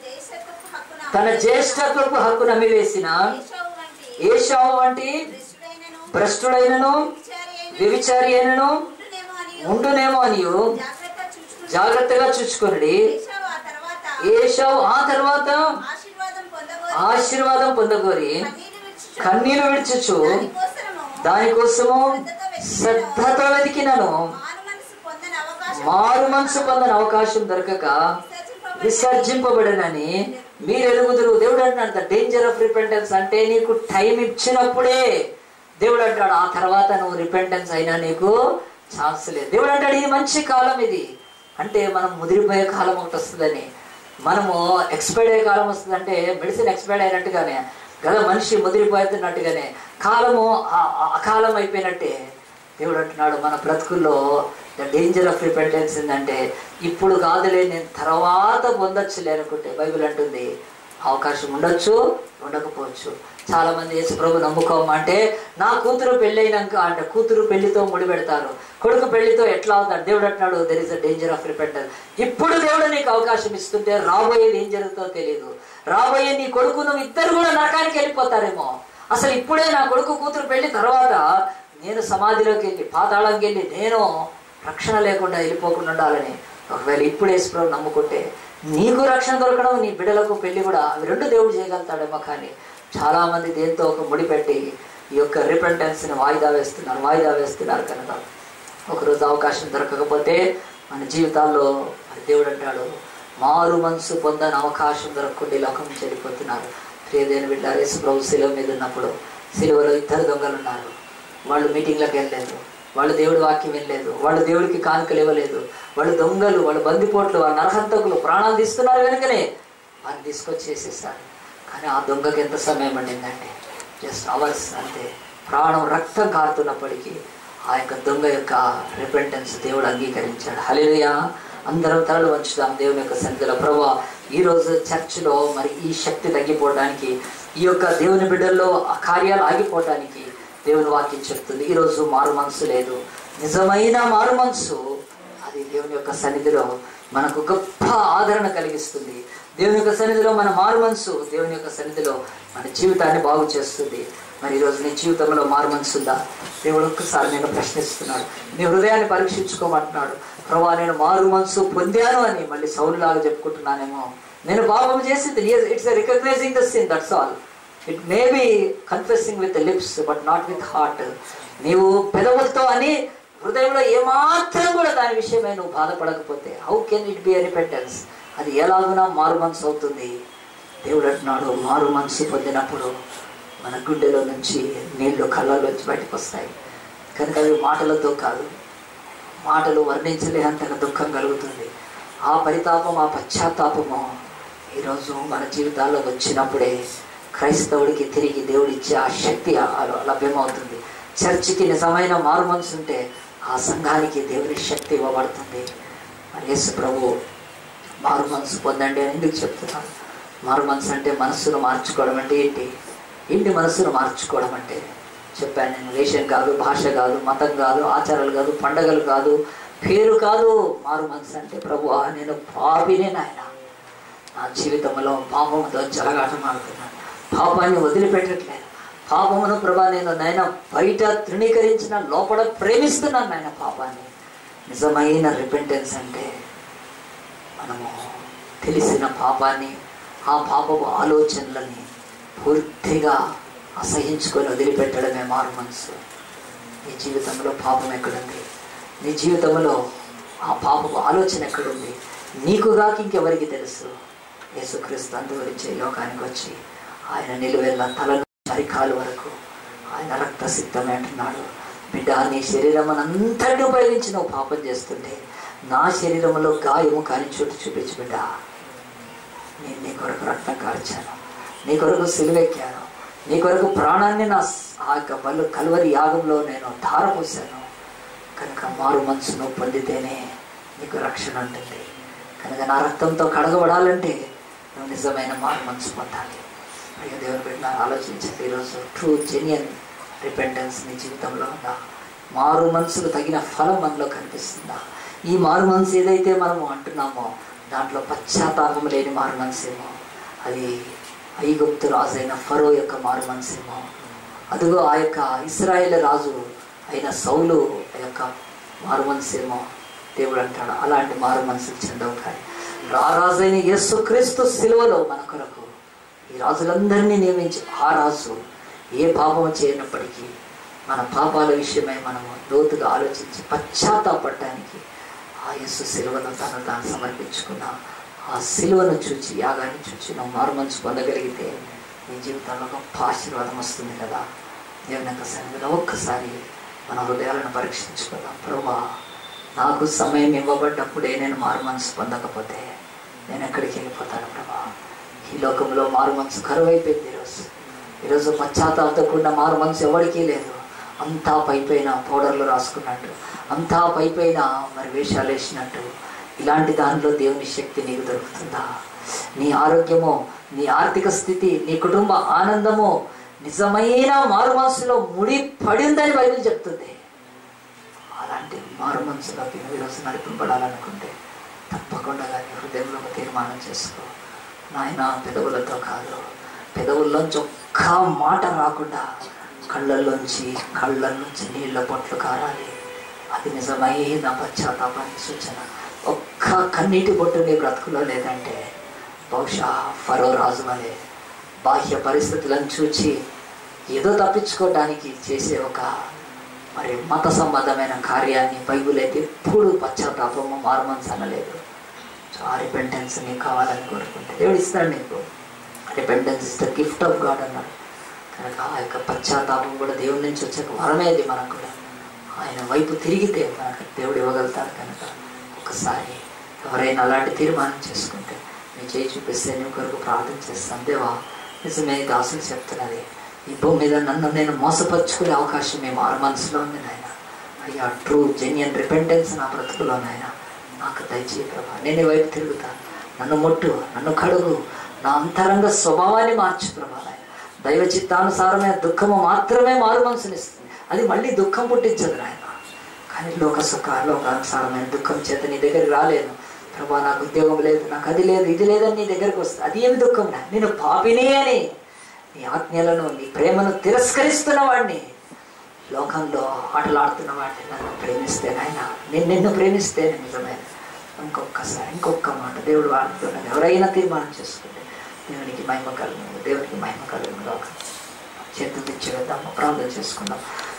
తన జ్యేష్ఠత్వపు హక్కున తన జ్యేష్ఠత్వపు హక్కు నమ్మివేసిన ఏశావు వంటి ఏషావు వంటి భ్రష్టుడైనను భ్రష్టుడైనను వ్యభిచారి అయినను వ్యభిచారి అయినను ఉండునేమో అని ఉండునేమో అనియు జాగ్రత్త చూచుకుని జాగ్రత్తగా చూచుకొనుడి ఏశావు ఆ తర్వాత ఏషావు ఆ తర్వాత ఆశీర్వాదం పొందబోయి ఆశీర్వాదం పొందగోరి కన్నీరు విడుచుచు కన్నీరు విడిచుచు దానికోసము దానికోసము శ్రద్ధతో వెతికినను మారు మనసు పొందని అవకాశం మారు మనసు పొందని అవకాశం దొరకక విసర్జింపబడనని మీరు ఎరుగుదురు దేవుడు అంటున్నాడు ద డేంజర్ ఆఫ్ రిపెంటెన్స్ అంటే నీకు టైం ఇచ్చినప్పుడే దేవుడు అంటాడు ఆ తర్వాత నువ్వు రిపెంటెన్స్ అయినా నీకు ఛాన్స్ లేదు దేవుడు అంటాడు ఇది మంచి కాలం ఇది అంటే మనం ముదిరిపోయే కాలం ఒకటి వస్తుందని మనము ఎక్స్పైర్డ్ అయ్యే కాలం వస్తుందంటే మెడిసిన్ ఎక్స్పైర్డ్ అయినట్టుగానే కదా మనిషి ముదిరిపోతున్నట్టుగానే కాలము ఆ- ఆ- అకాలం అయిపోయినట్టే దేవుడు అంటున్నాడు మన బ్రతుకుల్లో ద డేంజర్ ఆఫ్ రిపెంటెన్స్ ఏంటంటే ఇప్పుడు కాదులే నేను తర్వాత పొందొచ్చులే అనుకుంటే బైబిల్ అంటుంది అవకాశం ఉండొచ్చు ఉండకపోవచ్చు చాలా మంది యేసు ప్రభు నమ్ముకోమంటే నా కూతురు పెళ్ళైనాక అంటే కూతురు పెళ్లితో ముడి పెడతారు కొడుకు పెళ్లితో ఎట్లా అవుతాడు దేవుడు అంటున్నాడు there is a danger of repentance ఇప్పుడు దేవుడు నీకు అవకాశం ఇస్తుంటే రాబోయేది ఏం జరుగుతుందో తెలియదు రాబోయే నీ కొడుకు నువ్వు ఇద్దరు కూడా నరకానికి వెళ్ళిపోతారేమో అసలు ఇప్పుడే నా కొడుకు కూతురు పెళ్లి తర్వాత నేను సమాధిలోకి వెళ్ళి పాతాళంకి వెళ్ళి నేను రక్షణ లేకుండా వెళ్ళిపోకుండా ఉండాలని ఒకవేళ ఇప్పుడు యేసుప్రభు నమ్ముకుంటే నీకు రక్షణ దొరకడం నీ బిడ్డలకు పెళ్లి కూడా అవి రెండు దేవుడు చేయగలుగుతాడేమో కానీ చాలా మంది దేంతో ఒక ముడిపెట్టి ఈ యొక్క రిపెంటెన్స్ ని వాయిదా వేస్తున్నారు వాయిదా వేస్తున్నారు కనుక ఒకరోజు అవకాశం దొరకకపోతే మన జీవితాల్లో మరి దేవుడు అంటాడు మారు మనసు పొందని అవకాశం దొరకకుండా ఈ లోకం చెడిపోతున్నారు ప్రియదేని బిడ్డ యేసు ప్రభు శిలువ మీద ఉన్నప్పుడు శిలువలో ఇద్దరు దొంగలు ఉన్నారు వాళ్ళు మీటింగ్లకు వెళ్ళలేదు వాళ్ళు దేవుడి వాక్యం వినలేదు వాళ్ళు దేవుడికి కానుకలు ఇవ్వలేదు వాళ్ళు దొంగలు వాళ్ళు బందిపోట్లు వాళ్ళ నరహంతకులు ప్రాణాలు తీస్తున్నారు వెనుకనే వారిని తీసుకొచ్చి వేసేస్తారు కానీ ఆ దొంగకి ఎంత సమయం పడిందంటే జస్ట్ అవర్స్ అంతే ప్రాణం రక్తం కారుతున్నప్పటికీ ఆ యొక్క దొంగ యొక్క రిపెంటెన్స్ దేవుడు అంగీకరించాడు హలేలుయా అందరం తలలు వంచుదాం దేవుని యొక్క సన్నిధిలో ప్రభా ఈ రోజు చర్చిలో మరి ఈ శక్తి తగ్గిపోవడానికి ఈ యొక్క దేవుని బిడ్డల్లో ఆ కార్యాలు ఆగిపోవడానికి దేవుని వాక్యం చెప్తుంది ఈ రోజు మారు మనసు లేదు నిజమైన మారు మనసు అది దేవుని యొక్క సన్నిధిలో మనకు గొప్ప ఆదరణ కలిగిస్తుంది దేవుని యొక్క సన్నిధిలో మన మారు మనసు దేవుని యొక్క సన్నిధిలో మన జీవితాన్ని బాగు చేస్తుంది మరి ఈరోజు నీ జీవితంలో మారు మనసు ఉందా దేవుడు ఒక్కసారి నేను ప్రశ్నిస్తున్నాడు నీ హృదయాన్ని పరీక్షించుకోమంటున్నాడు ప్రభా నేను మారు మనసు పొందాను అని మళ్ళీ సౌలులాగా చెప్పుకుంటున్నానేమో నేను పాపం చేసింది it's recognising the sin that's all it may be confessing with lips but not with heart నీవు పెదవులతో అని హృదయంలో ఏమాత్రం కూడా దాని విషయమై నువ్వు బాధపడకపోతే how can it be repentance అది ఎలాగునా మారు మనసు అవుతుంది దేవుడు అంటున్నాడు మారు మనసు పొందినప్పుడు మన గుండెలో నుంచి నీళ్లు కళ్ళలోంచి బయటకు వస్తాయి కనుక అవి మాటలతో కాదు మాటలు వర్ణించలేనంతగా దుఃఖం కలుగుతుంది ఆ పరితాపం ఆ పశ్చాత్తాపము ఈరోజు మన జీవితాల్లో వచ్చినప్పుడే క్రైస్తవుడికి తిరిగి దేవుడిచ్చే ఆ శక్తి ఆ- లభ్యమవుతుంది చర్చికి నిజమైన మారు మనసు ఉంటే ఆ సంఘానికి దేవుని శక్తి ఇవ్వబడుతుంది మరి యేసు ప్రభు మారు మనసు పొందండి అని ఎందుకు చెప్తున్నాను మారు మనసు అంటే మనస్సును మార్చుకోవడం అంటే ఏంటి ఏంటి మనస్సును మార్చుకోవడం అంటే చెప్పాను నేను రేషన్ కాదు భాష కాదు మతం కాదు ఆచారాలు కాదు పండగలు కాదు పేరు కాదు మారు మనసు అంటే ప్రభు నేను పాపినే నాయన నా జీవితంలో పాపముతో జలగాటమాడుతున్నాను పాపాన్ని వదిలిపెట్టట్లేదు పాపమును ప్రభా నేను నాయన బయట తృణీకరించిన లోపల ప్రేమిస్తున్నాను నాయన పాపాన్ని నిజమైన రిపెంటెన్స్ అంటే మనము తెలిసిన పాపాన్ని ఆ పాపపు ఆలోచనలని పూర్తిగా అసహించుకొని వదిలిపెట్టడమే మారు మనసు నీ జీవితంలో పాపం ఎక్కడుంది నీ జీవితంలో ఆ పాపపు ఆలోచన ఎక్కడుంది నీకుగాక ఇంకెవరికి తెలుసు యేసుక్రీస్తు అందువరించి ఈ లోకానికి వచ్చి ఆయన నిలువెల్ల తల నుంచి అరికాలు వరకు ఆయన రక్త సిద్ధమే అంటున్నాడు బిడ్డ నీ శరీరం అంతటి ఉపయోగించి నువ్వు పాపం చేస్తుంటే నా శరీరంలో గాయము కాని చోటు చూపించు బిడ్డ నేను నీ కొరకు రక్తం కార్చాను నీ కొరకు సిలువెక్కాను నీ కొరకు ప్రాణాన్ని నా స్- ఆ యొక్క బలు కలువరి యాగంలో నేను ధారపోసాను కనుక మారు మనసును పొందితేనే నీకు రక్షణ ఉంటుంది కనుక నా రక్తంతో కడగబడాలంటే నువ్వు నిజమైన మారు మనసు పొందాలి అయ్యో దేవుని బిడ్డ ఆలోచించండి ఈరోజు ట్రూ జెన్యన్ రిపెంటెన్స్ నీ జీవితంలో ఉందా మారు మనసుకు తగిన ఫలం మనలో కనిపిస్తుందా ఈ మారు మనసు ఏదైతే మనము అంటున్నామో దాంట్లో పశ్చాత్తాపం లేని మారు మనసేమో అది ఐగుప్తు రాజు అయిన ఫరో యొక్క మారు మనసేమో అదిగో ఆ యొక్క ఇస్రాయేల్ రాజు అయిన సౌలు యొక్క మారు మనసేమో దేవుడు అంటాడు అలాంటి మారు మనసులు చెందవు కానీ రారాజైన యేసు క్రీస్తు సిలువలో మన కొరకు ఈ రాజులందరినీ నియమించి ఆ రాజు ఏ పాపము చేయనప్పటికీ మన పాపాల విషయమై మనము లోతుగా ఆలోచించి పశ్చాత్తాపడటానికి ఆ యేసు సిలువను తను తాను సమర్పించుకున్న ఆ సిలువను చూచి యాగాన్ని చూచి నువ్వు మారు మనసు పొందగలిగితే నీ జీవితంలో గొప్ప ఆశీర్వాదం వస్తుంది కదా దేవుని యొక్క సన్నిధిలో ఒక్కసారి మన హృదయాలను పరీక్షించుకుందాం ప్రభా నాకు సమయం ఇవ్వబడ్డప్పుడే నేను మారు మనసు పొందకపోతే నేను ఎక్కడికి వెళ్ళిపోతాను ప్రభా ఈ లోకంలో మారు మనసు కరువు అయిపోయింది ఈరోజు ఈరోజు పశ్చాత్తాపకుండా మారు మనసు ఎవరికీ లేదు అంతా పైపైన పౌడర్లు రాసుకున్నట్టు అంతా పైపైన మరి వేషాలు వేసినట్టు ఇలాంటి దానిలో దేవుని శక్తి నీకు దొరుకుతుందా నీ ఆరోగ్యము నీ ఆర్థిక స్థితి నీ కుటుంబ ఆనందము నిజమైన మారు మనసులో ముడి పడి ఉందని బైబిల్ చెప్తుంది అలాంటి మారు మనసులోకి నువ్వు ఈరోజు నడిపింపడాలనుకుంటే తప్పకుండా కానీ హృదయంలో ఒక తీర్మానం చేసుకో నాయన పెదవులతో కాదు పెదవుల్లోంచి ఒక్క మాట రాకుండా కళ్ళల్లోంచి కళ్ళ నుంచి నీళ్ళ పొట్లు కారాలి అది నిజమైన పశ్చాత్తాపానికి సూచన ఒక్క కన్నీటి పొట్టు నీ బ్రతుకులో లేదంటే బహుశా ఫరో రాజు వలె బాహ్య పరిస్థితులను చూచి ఏదో తప్పించుకోవడానికి చేసే ఒక మరి మత సంబంధమైన కార్యాన్ని బైబుల్ అయితే ఎప్పుడు పశ్చాత్తాపము మారుమనసు అనలేదు సో ఆ రిపెంటెన్స్ నీకు కావాలని కోరుకుంటే దేవుడు ఇస్తాడు నీకు repentance is the gift of God అన్నాడు కనుక ఆ యొక్క పశ్చాత్తాపం కూడా దేవుడి నుంచి వచ్చే ఒక వరమేది మనకు కూడా ఆయన వైపు తిరిగితే మనకు దేవుడు ఇవ్వగలుగుతాడు కనుక ఒకసారి ఎవరైనా అలాంటి తీర్మానం చేసుకుంటే నీ చేయి చూపిస్తే నీ కొరకు ప్రార్థన చేస్తాను దేవా నిజమే దాసులు చెప్తున్నది ఈ భూమి మీద నన్ను నేను మోసపరుచుకునే అవకాశం మేము ఆరు మనసులో ఉంది నాయన అయ్యా ట్రూ జెన్యన్ రిపెంటెన్స్ నా బ్రతుకులో నాయన నాకు దయచేయి ప్రభా నేను ఈ వైపు తిరుగుతాను నన్ను ముట్టు నన్ను కడుగు నా అంతరంగ స్వభావాన్ని మార్చు ప్రభా నాయన దైవ చిత్తానుసారమైన దుఃఖము మాత్రమే మారు మనసునిస్తుంది అది మళ్ళీ దుఃఖం పుట్టించదు నాయన కానీ లోక సుఖ లోకానుసారమైన దుఃఖం చేత నీ దగ్గరికి రాలేను ప్రభా నాకు ఉద్యోగం లేదు నాకు అది లేదు ఇది లేదని నీ దగ్గరికి వస్తుంది అది ఏమి దుఃఖం నా నేను పాపినే అని నీ ఆజ్ఞలను నీ ప్రేమను తిరస్కరిస్తున్న వాడిని లోకంలో ఆటలాడుతున్న వాడిని నన్ను ప్రేమిస్తే నాయన నేను నిన్ను ప్రేమిస్తే నేను నిజమైన ఇంకొకసారి ఇంకొక మాట దేవుడు వాడుతున్నది ఎవరైనా తీర్మానం చేసుకుంటే దేవునికి మహిమ కలుగు దేవునికి మహిమ కలుగు లోకం చేతులు తెచ్చి వెళ్దాము ప్రార్థన చేసుకుందాం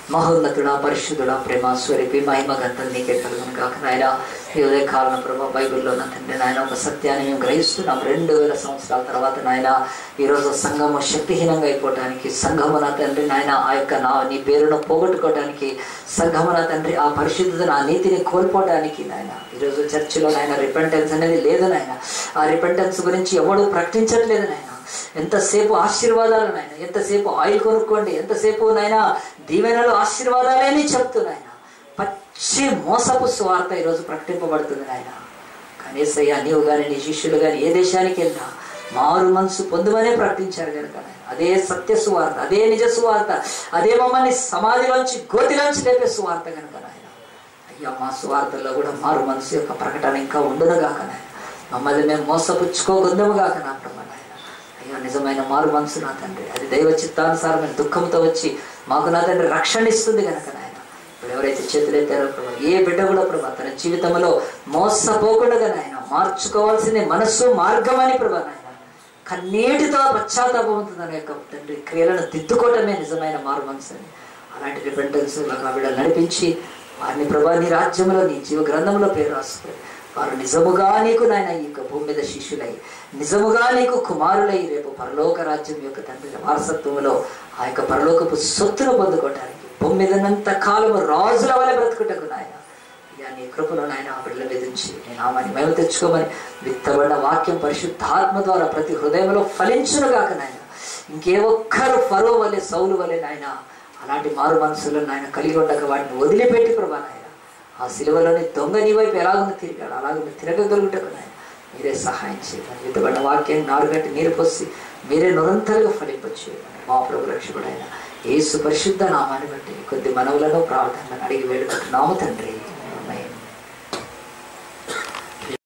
మహోన్నతుడా పరిశుద్ధుడా ప్రేమ స్వరూపి మహిమ గంతం నీకే కలుగును కాక నాయన ఈ ఉదయ కాలం ప్రభా బైబిల్లో నా తండ్రి నాయన ఒక సత్యాన్ని మేము గ్రహిస్తున్నాం రెండు వేల సంవత్సరాల తర్వాత నాయన ఈరోజు సంఘము శక్తిహీనంగా అయిపోవటానికి సంఘము నా తండ్రి నాయన ఆ యొక్క నా నీ పేరును పోగొట్టుకోవడానికి సంఘము నా తండ్రి ఆ పరిశుద్ధతను ఆ నీతిని కోల్పోవడానికి నాయన ఈరోజు చర్చిలో నాయన రిపెంటెన్స్ అనేది లేదు నాయన ఆ రిపెంటెన్స్ గురించి ఎవడు ప్రకటించట్లేదు నాయన ఎంతసేపు ఆశీర్వాదాలు నాయన ఎంతసేపు ఆయిల్ కొనుక్కోండి ఎంతసేపు నాయన దీవెనలు ఆశీర్వాదాలే అని చెప్తున్నాయన పచ్చి మోసపు స్వార్థ ఈరోజు ప్రకటింపబడుతుంది నాయన కనీసయ్యా నీవు కానీ నీ శిష్యులు కానీ ఏ దేశానికి వెళ్ళినా మారు మనసు పొందుమనే ప్రకటించారు కనుక నాయన అదే సత్య సువార్త అదే నిజ సువార్త అదే మమ్మల్ని సమాధిలోంచి గోతిలోంచి లేపే సువార్త కనుక నాయన అయ్యా మా సువార్తల్లో కూడా మారు మనసు యొక్క ప్రకటన ఇంకా ఉండునుగాక నాయన మమ్మల్ని మేము మోసపుచ్చుకోకుందముగాక నా ప్రభా నాయన అయ్యా నిజమైన మారు మనసు నా తండ్రి అది దైవ చిత్తానుసారమైన దుఃఖంతో వచ్చి మాకు నా తండ్రి రక్షణ ఇస్తుంది కనుక నాయన ఇప్పుడు ఎవరైతే చేతులెత్తారో ప్రభా ఏ బిడ్డ కూడా ప్రభా తన జీవితంలో మోసపోకుండా నాయన మార్చుకోవాల్సింది మనస్సు మార్గం అని ప్రభా నాయన కన్నీటితో పశ్చాత్తాపం అవుతుందని యొక్క తండ్రి క్రియలను దిద్దుకోవటమే నిజమైన మారు మనసు అని అలాంటి రిపెంటెన్స్ ఆ బిడ్డలు నడిపించి వారిని ప్రభా నీ రాజ్యంలో నీ జీవ గ్రంథంలో పేరు రాసుకొని వారు నిజముగా నీకు నాయన ఈ యొక్క భూమి మీద శిష్యులై నిజముగా నీకు కుమారులై రేపు పరలోక రాజ్యం యొక్క తండ్రి వారసత్వంలో ఆ యొక్క పరలోకపు సొత్తును పొందుకోవటానికి భూమి మీదనంత కాలము రాజుల వల్ల బ్రతుకుటకు నాయన అయ్యా నీ కృపలో నాయన ఆ బిడ్డల మీద ఉంచి నేను ఆమెని మేము తెచ్చుకోమని విత్తబడిన వాక్యం పరిశుద్ధాత్మ ద్వారా ప్రతి హృదయంలో ఫలించునుగాక నాయన ఇంకే ఒక్కరు ఫరో వలె సౌలు వలె నాయన అలాంటి మారు మనసులను నాయన కలిగి ఉండక వాటిని వదిలిపెట్టి ప్రభా నాయన ఆ సిలువలోని దొంగ నీ వైపు ఎలాగున్న తిరిగాడు అలాగున్న తిరగగలుగుటకు నాయన మీరే సహాయం చేయాలి విత్తబడిన వాక్యాన్ని నారుగట్టి నీరు పోసి మీరే నిరంతరంగా ఫలింపచ్చు మా ప్రభు రక్షకుడైన యేసు పరిశుద్ధ నామాన్ని బట్టి కొద్ది మనవులను ప్రార్థనలను అడిగి వేడుకుంటున్నాము తండ్రి